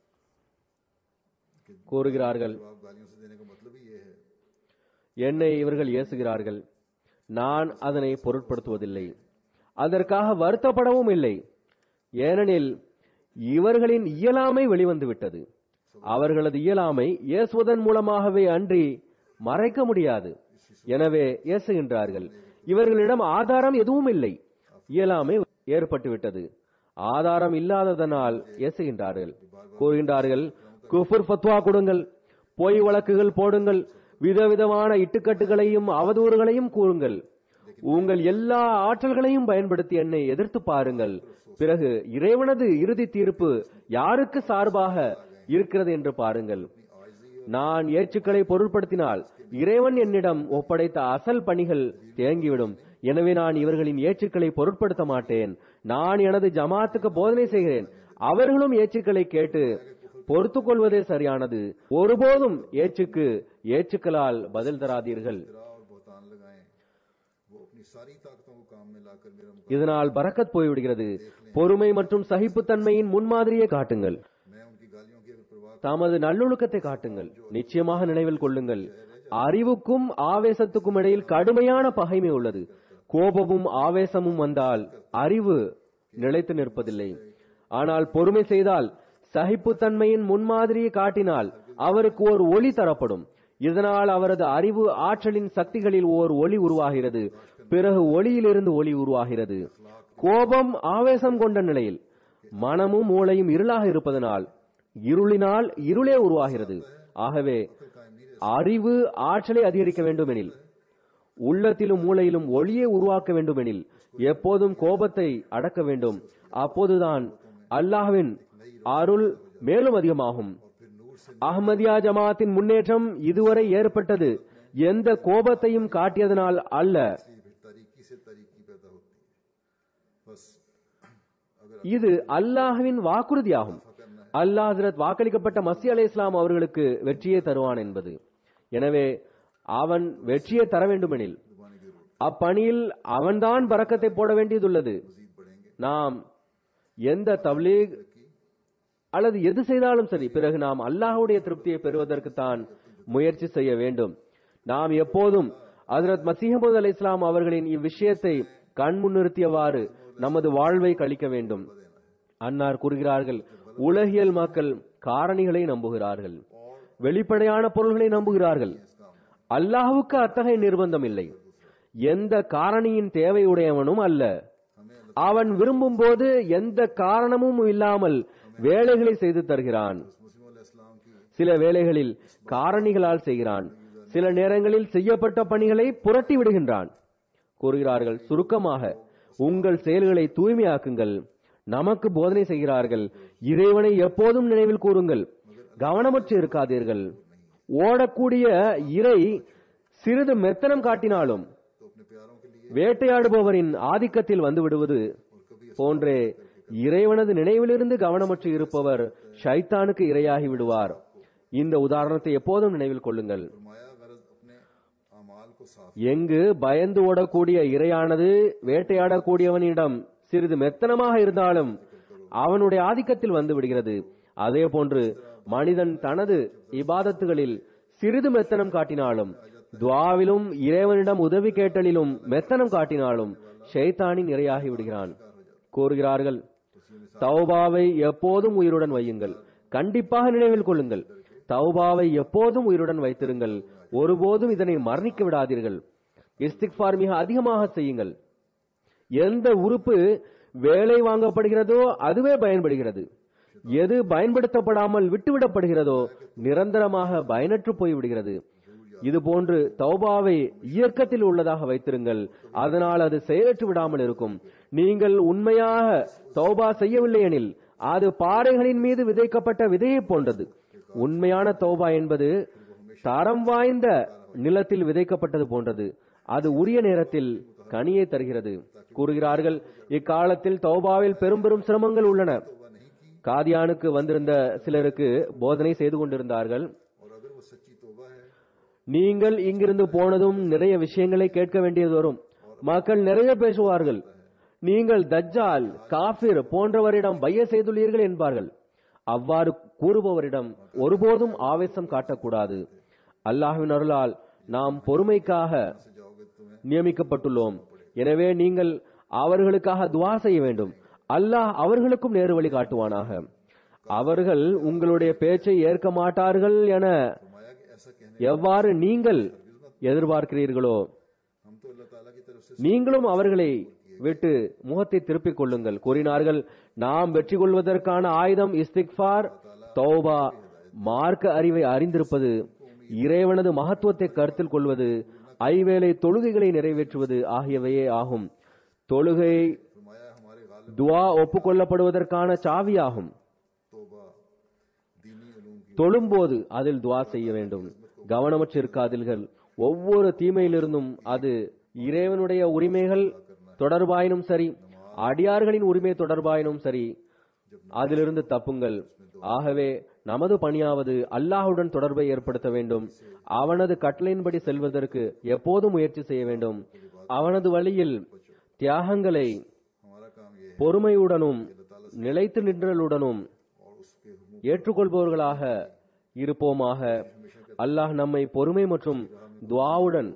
கூறுகிறார்கள் जवाब गालियों से देने का मतलब ही ये है என்னை இவர்கள் ஏசுகிறார்கள் நான் அதனை பொருட்படுத்துவதில்லை அதற்காக வருத்தப்படவும் இல்லை ஏனெனில் இவர்களின் இயலாமை வெளிவந்து விட்டது அவர்களது இயலாமை ஏசுவதன் மூலமாகவே அன்றி மறைக்க முடியாது எனவே ஏசுகின்றார்கள் இவர்களிடம் ஆதாரம் எதுவும் இல்லை இயலாமை ஏற்பட்டு விட்டது ஆதாரம் இல்லாததனால் ஏசுகின்றார்கள் கூறுகின்றார்கள் குஃபுர் ஃபத்வா கொடுங்கள் பொய் வழக்குகள் போடுங்கள் விதவிதமான இட்டுக்கட்டுகளையும் அவதூறுகளையும் கூறுங்கள் உங்கள் எல்லா ஆற்றல்களையும் பயன்படுத்தி என்னை எதிர்த்து பாருங்கள் பிறகு இறைவனது இறுதி தீர்ப்பு யாருக்கு சார்பாக இருக்கிறது என்று பாருங்கள் நான் ஏற்றுக்களை பொருட்படுத்தினால் இறைவன் என்னிடம் ஒப்படைத்த அசல் பணிகள் தேங்கிவிடும் எனவே நான் இவர்களின் ஏற்றுக்களை பொருட்படுத்த மாட்டேன் நான் எனது ஜமாத்துக்கு போதனை செய்கிறேன் அவர்களும் ஏற்றுக்களை கேட்டு பொறுத்துக் கொள்வதே சரியானது ஒருபோதும் ஏற்றுக்கு ஏற்றுக்களால் பதில் தராதீர்கள் तेरा और बहुतान लगाएं वो अपनी सारी ताकतों को काम में लाकर मेरा मुकाबला இதனால் பரக்கத் போய்விடுகிறது பொறுமை மற்றும் சகிப்புத்தன்மையின் முன்மாதிரியை காட்டுங்கள் मैं उनकी गालियों की अगर परवाह தமது நல்லொழுக்கத்தை காட்டுங்கள் நிச்சயமாக நினைவில் கொள்ளுங்கள் அறிவுக்கும் ஆவேசத்துக்கும் இடையில் கடுமையான பகைமை உள்ளது கோபமும் ஆவேசமும் வந்தால் அறிவு நிலைத்து நிற்பதில்லை ஆனால் பொறுமை செய்தால் சகிப்புத்தன்மையின் முன்மாதிரியை காட்டினால் அவருக்கு ஒரு ஒளி தரப்படும் இதனால் அவரது அறிவு ஆற்றலின் சக்திகளில் ஓர் ஒளி உருவாகிறது பிறகு ஒளியிலிருந்து ஒளி உருவாகிறது கோபம் ஆவேசம் கொண்ட நிலையில் மனமும் மூளையும் இருளாக இருப்பதனால் இருளினால் இருளே உருவாகிறது ஆகவே அறிவு ஆற்றலை அதிகரிக்க வேண்டுமெனில் உள்ளத்திலும் மூளையிலும் ஒளியை உருவாக்க வேண்டுமெனில் எப்போதும் கோபத்தை அடக்க வேண்டும் அப்போதுதான் அல்லாஹ்வின் அருள் மேலும் அதிகமாகும் அஹ்மதியா ஜமாத்தின் முன்னேற்றம் இதுவரை ஏற்பட்டது எந்த கோபத்தையும் காட்டியதனால் அல்ல फिर तरीकी से तरीकी पैदा होती है बस अगर இது அல்லாஹ்வின் வாக்குறுதியாகும் அல்லாஹ் ஹஜ்ரத் வாக்களிக்கப்பட்ட மசி அலை இஸ்லாம் அவர்களுக்கு வெற்றியை தருவான் என்பது எனவே அவன் வெற்றியை தர வேண்டுமெனில் அப்பணியில் அவன்தான் பறக்கத்தை போட வேண்டியதுள்ளது நாம் எந்த தப்லீக் அல்லது எது செய்தாலும் சரி பிறகு நாம் அல்லாஹ்வுடைய திருப்தியை பெறுவதற்கு தான் முயற்சி செய்ய வேண்டும் நாம் எப்போதும் ஹஜரத் மசீஹமது அலி இஸ்லாம் அவர்களின் இவ்விஷயத்தை கண் முன்னிறுத்தியவாறு நமது வாழ்வை கழிக்க வேண்டும் அன்னார் கூறுகிறார்கள் உலகியல் மக்கள் காரணிகளை நம்புகிறார்கள் வெளிப்படையான பொருள்களை நம்புகிறார்கள் அல்லாஹ்வுக்கு அத்தகைய நிர்பந்தம் இல்லை எந்த காரணியின் தேவையுடையவனும் அல்ல அவன் விரும்பும் போது எந்த காரணமும் இல்லாமல் வேலைகளை செய்து தருகிறான் मुस्लिम इस्लाम की சில வேளைகளில் காரணிகளால் செய்கிறான் சில நேரங்களில் செய்யப்பட்ட பணிகளை புரட்டி விடுகின்றான் கூறுகிறார்கள் சுருக்கமாக உங்கள் செயல்களை தூய்மையாக்குங்கள் நமக்கு போதனை செய்கிறார்கள் இறைவனை எப்போதும் நினைவில் கூறுங்கள் கவனமற்று இருக்காதீர்கள் ஓடக்கூடிய இறை சிறிது மெத்தனம் காட்டினாலும் तो अपने प्यारों के लिए வேட்டையாடுபவரின் ஆதிக்கத்தில் வந்து விடுவது போன்றே இறைவனது நினைவிலிருந்து கவனமற்று இருப்பவர் ஷைத்தானுக்கு இரையாகி விடுவார் இந்த உதாரணத்தை எப்போதும் நினைவில் கொள்ளுங்கள் फरमाया गरज अपने अमाल को साफ எங்கு பயந்து ஓடக்கூடிய இரையானது வேட்டையாடக்கூடியவனிடம் சிறிது மெத்தனமாக இருந்தாலும் அவனுடைய ஆதிக்கத்தில் வந்து விடுகிறது அதே போன்று மனிதன் தனது இபாதத்துகளில் சிறிது மெத்தனம் காட்டினாலும் துவாவிலும் இறைவனிடம் உதவி கேட்டலிலும் மெத்தனம் காட்டினாலும் ஷைத்தானின் இரையாகி விடுகிறான் கூறுகிறார்கள் தௌபாவை எப்போதும் உயிருடன் வையுங்கள் கண்டிப்பாக நினைவில் கொள்ளுங்கள் தௌபாவை எப்போதும் உயிருடன் வைத்திருங்கள் ஒருபோதும் இதனை மரணிக்க விடாதீர்கள் இஸ்திக்ஃபார் மிக அதிகமாக செய்யுங்கள் எந்த உறுப்பு வேலை வாங்கப்படுகிறதோ அதுவே பயன்படுகிறது எது பயன்படுத்தப்படாமல் விட்டுவிடப்படுகிறதோ நிரந்தரமாக பயனற்று போய்விடுகிறது இது போன்று தௌபாவை இயக்கத்தில் உள்ளதாக வைத்திருங்கள் அதனால் அது செயலற்று விடாமல் இருக்கும் நீங்கள் உண்மையாக தௌபா செய்யவில்லை எனில் அது பாறைகளின் மீது விதைக்கப்பட்ட விதையை போன்றது உண்மையான தௌபா என்பது தரம் வாய்ந்த நிலத்தில் விதைக்கப்பட்டது போன்றது அது உரிய நேரத்தில் கனியை தருகிறது கூறுகிறார்கள் இக்காலத்தில் தௌபாவில் பெரும் பெரும் சிரமங்கள் உள்ளன காதியானுக்கு வந்திருந்த சிலருக்கு போதனை செய்து கொண்டிருந்தார்கள் और अगर वो सच्ची तोबा है நீங்கள் இங்கிருந்து போனதும் நிறைய விஷயங்களை கேட்க வேண்டியது வரும் மக்கள் நிறைய பேசுவார்கள் நீங்கள் தஜ்ஜால் காஃபிர் போன்றவரிடம் பைய செய்துள்ளீர்கள் என்பார்கள் அவ்வாறு கூறுபவரிடம் ஒருபோதும் ஆவேசம் காட்டக்கூடாது அல்லாஹ்வின் அருளால் நாம் பொறுமைக்காக நியமிக்கப்பட்டுள்ளோம் எனவே நீங்கள் அவர்களுக்காக துவா செய்ய வேண்டும் அல்லாஹ் அவர்களுக்கும் நேரு வழி காட்டுவானாக அவர்கள் உங்களுடைய பேச்சை ஏற்க மாட்டார்கள் என फरमाया कि ऐसा कहने எவ்வாறு நீங்கள் எதிர்பார்க்கிறீர்களோ हम तो अल्लाह ताला की तरफ से நீங்களும் அவர்களை விட்டு முகத்தை திருப்பிக் கொள்ளுங்கள் கூறினார்கள் நாம் வெற்றி கொள்வதற்கான ஆயுதம் இஸ்திக்ஃபார் தௌபா மார்க்க அறிவை அறிந்திருப்பது இறைவனது மகத்துவத்தை கருத்தில் கொள்வது ஐவேளை தொழுகைகளை நிறைவேற்றுவது ஆகியவையே ஆகும் தொழுகை फरमाया हमारे गालिब துவா ஒப்புக்கொள்ளப்படுவதற்கான சாவியாகும் तोबा दीनी उलूम की தொழும்போது அதில் துவா செய்ய வேண்டும் கவனமற்று இருக்காதீர்கள் ஒவ்வொரு தீமையிலிருந்தும் அது இறைவனுடைய உரிமைகள் தொடர்பாயினும் சரி அடியார்களின் உரிமை தொடர்பாயினும் சரி அதிலிருந்து தப்புங்கள் ஆகவே நமது பணியாவது அல்லாஹுடன் தொடர்பை ஏற்படுத்த வேண்டும் அவனது கட்டளையின்படி செல்வதற்கு எப்போதும் முயற்சி செய்ய வேண்டும் அவனது வழியில் தியாகங்களை हमारा काम ये है பொறுமையுடனும் நிலைத்து நின்றலுடனும் और उसके हुक्म ஏற்றுக்கொள்பவர்களாக இருப்போமாக அல்லாஹ் நம்மை பொறுமை மற்றும் துஆவுடன்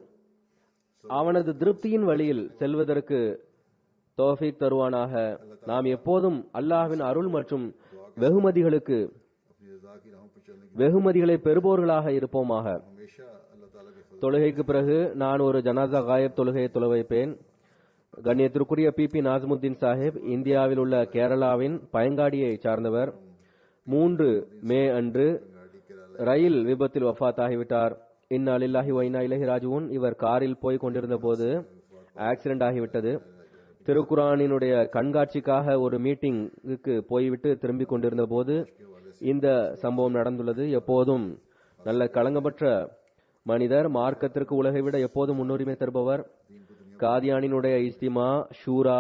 அவனது திருப்தியின் வழியில் செல்வதற்கு தௌஃபீக் தருவானாக நாம் எப்போதும் அல்லாஹ்வின் அருள் மற்றும் வெகுமதிகளுக்கு अपनी रजा की राहों पर चलने की வெகுமதிகளை பெறுபவர்களாக இருப்போமாக हमेशा अल्लाह ताला के फजल தொழுகைக்கு பிறகு நான் ஒரு ஜனாசா காயப் தொழுகையை தொலை வைப்பேன் கண்ணியத்திற்குரிய பி பி நாஜ்முத்தீன் சாஹிப் இந்தியாவில் உள்ள கேரளாவின் பயங்காடியை சார்ந்தவர் மூன்று மே அன்று ரயில் விபத்தில் வஃபாத் ஆகிவிட்டார் இன்னா லில்லாஹி வைனா இலஹி ராஜுவன் இவர் காரில் போய் கொண்டிருந்த போது ஆக்சிடென்ட் ஆகிவிட்டது திருக்குரானினுடைய கண்காட்சிக்காக ஒரு மீட்டிங்குக்கு போய்விட்டு திரும்பிக் கொண்டிருந்த போது இந்த சம்பவம் நடந்துள்ளது எப்போதும் நல்ல களங்கமற்ற மனிதர் மார்க்கத்திற்கு உலகை விட எப்போதும் முன்னுரிமை தருபவர் காதியானினுடைய இஸ்திமா ஷூரா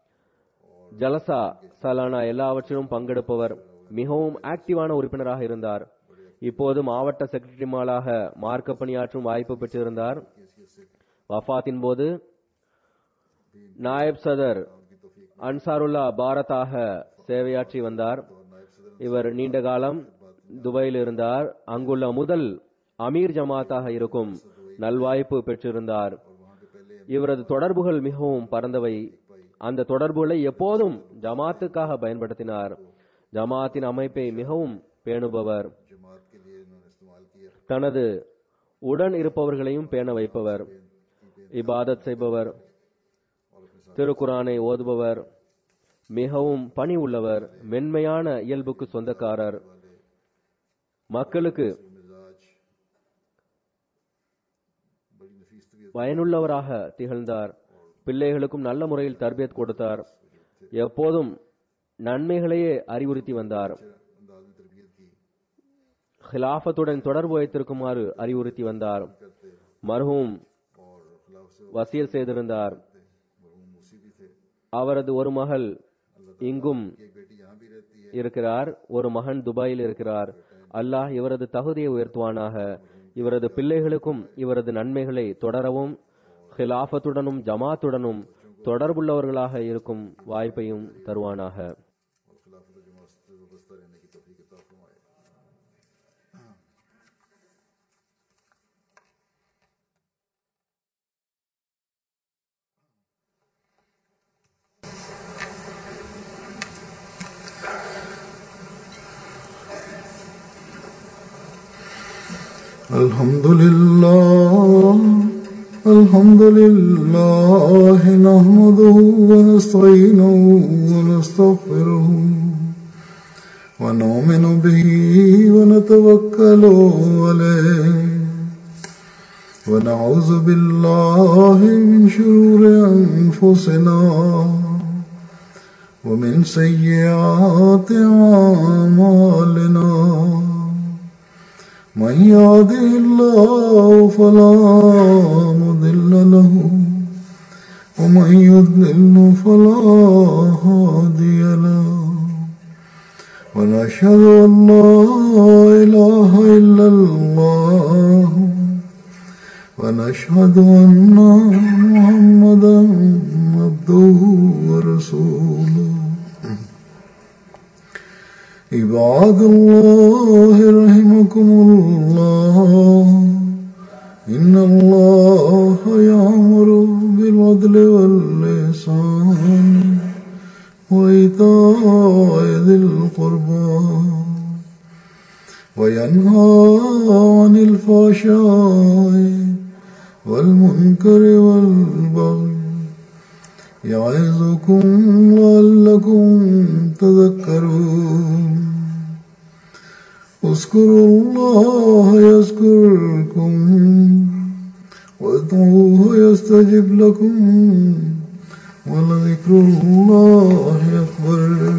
ஜலசா சலானா எல்லாவற்றிலும் பங்கெடுப்பவர் மிகவும் ஆக்டிவான உறுப்பினராக இருந்தார் இப்போது மாவட்ட செக்ரட்டரிமாலாக மார்க்க பணியாற்றும் வாய்ப்பு பெற்றிருந்தார் வஃபாத்தின் போது நாயப் சதர் அன்சாருல்லா பாரதாக சேவையாற்றி வந்தார் இவர் நீண்ட காலம் துபாயில் இருந்தார் அங்குள்ள முதல் அமீர் ஜமாத்தாக இருக்கும் நல்வாய்ப்பு பெற்றிருந்தார் இவரது தொடர்புகள் மிகவும் பரந்தவை அந்த தொடர்புகளை எப்போதும் ஜமாத்துக்காக பயன்படுத்தினார் ஜமாத்தின் அமைப்பை மிகவும் பேணுபவர் जमात के लिए इन्होंने इस्तेमाल किया தனது உடன் இருப்பவர்களையும் பேண வைப்பவர் இபாதத் செய்பவர் திருக்குரானை ஓதுபவர் மிகவும் பணி உள்ளவர் மென்மையான இயல்புக்கு சொந்தக்காரர் மக்களுக்கு मिजाज बड़ी नफीस तबीयत பயனுள்ளவராக திகழ்ந்தார் பிள்ளைகளுக்கும் நல்ல முறையில் தர்பியத் கொடுத்தார் எப்போதும் நன்மைகளையே அறிவுறுத்தி வந்தார் अंदाज में तरबियत की ஹிலாஃபத்துடன் தொடர்பு வைத்திருக்குமாறு அறிவுறுத்தி வந்தார் மர்ஹூம் और खिलाफ से வசியல் செய்திருந்தார் मरहूम मूसी भी थे அவரது ஒரு மகள் இங்கும் एक बेटी यहाँ भी रहती है இருக்கிறார் ஒரு மகன் துபாயில் இருக்கிறார் அல்லாஹ் இவரது தகுதியை உயர்த்துவானாக இவரது பிள்ளைகளுக்கும் இவரது நன்மைகளை தொடரவும் ஹிலாஃபத்துடனும் ஜமாத்துடனும் தொடர்புள்ளவர்களாக இருக்கும் வாய்ப்பையும் தருவானாக और खिलाफत जमात से वाबस्ता रहने की तौफीक अता फरमाए الحمد لله الحمد لله نحمده ونستعينه ونستغفره ونؤمن به ونتوكل عليه ونعوذ بالله من شرور أنفسنا ومن سيئات أعمالنا من يهده الله فلا مضل له ومن يضلل فلا هادي له ونشهد أن لا إله إلا الله ونشهد أن محمدا عبده ورسوله عباد الله رحمكم الله إن الله يأمر بالعدل واللسان وإيتاء ذي القربى وينهى عن الفحشاء والمنكر والبغي يعظكم لعلكم تذكرون اذكروا الله يذكركم وادعوه يستجب لكم ولذكر الله أكبر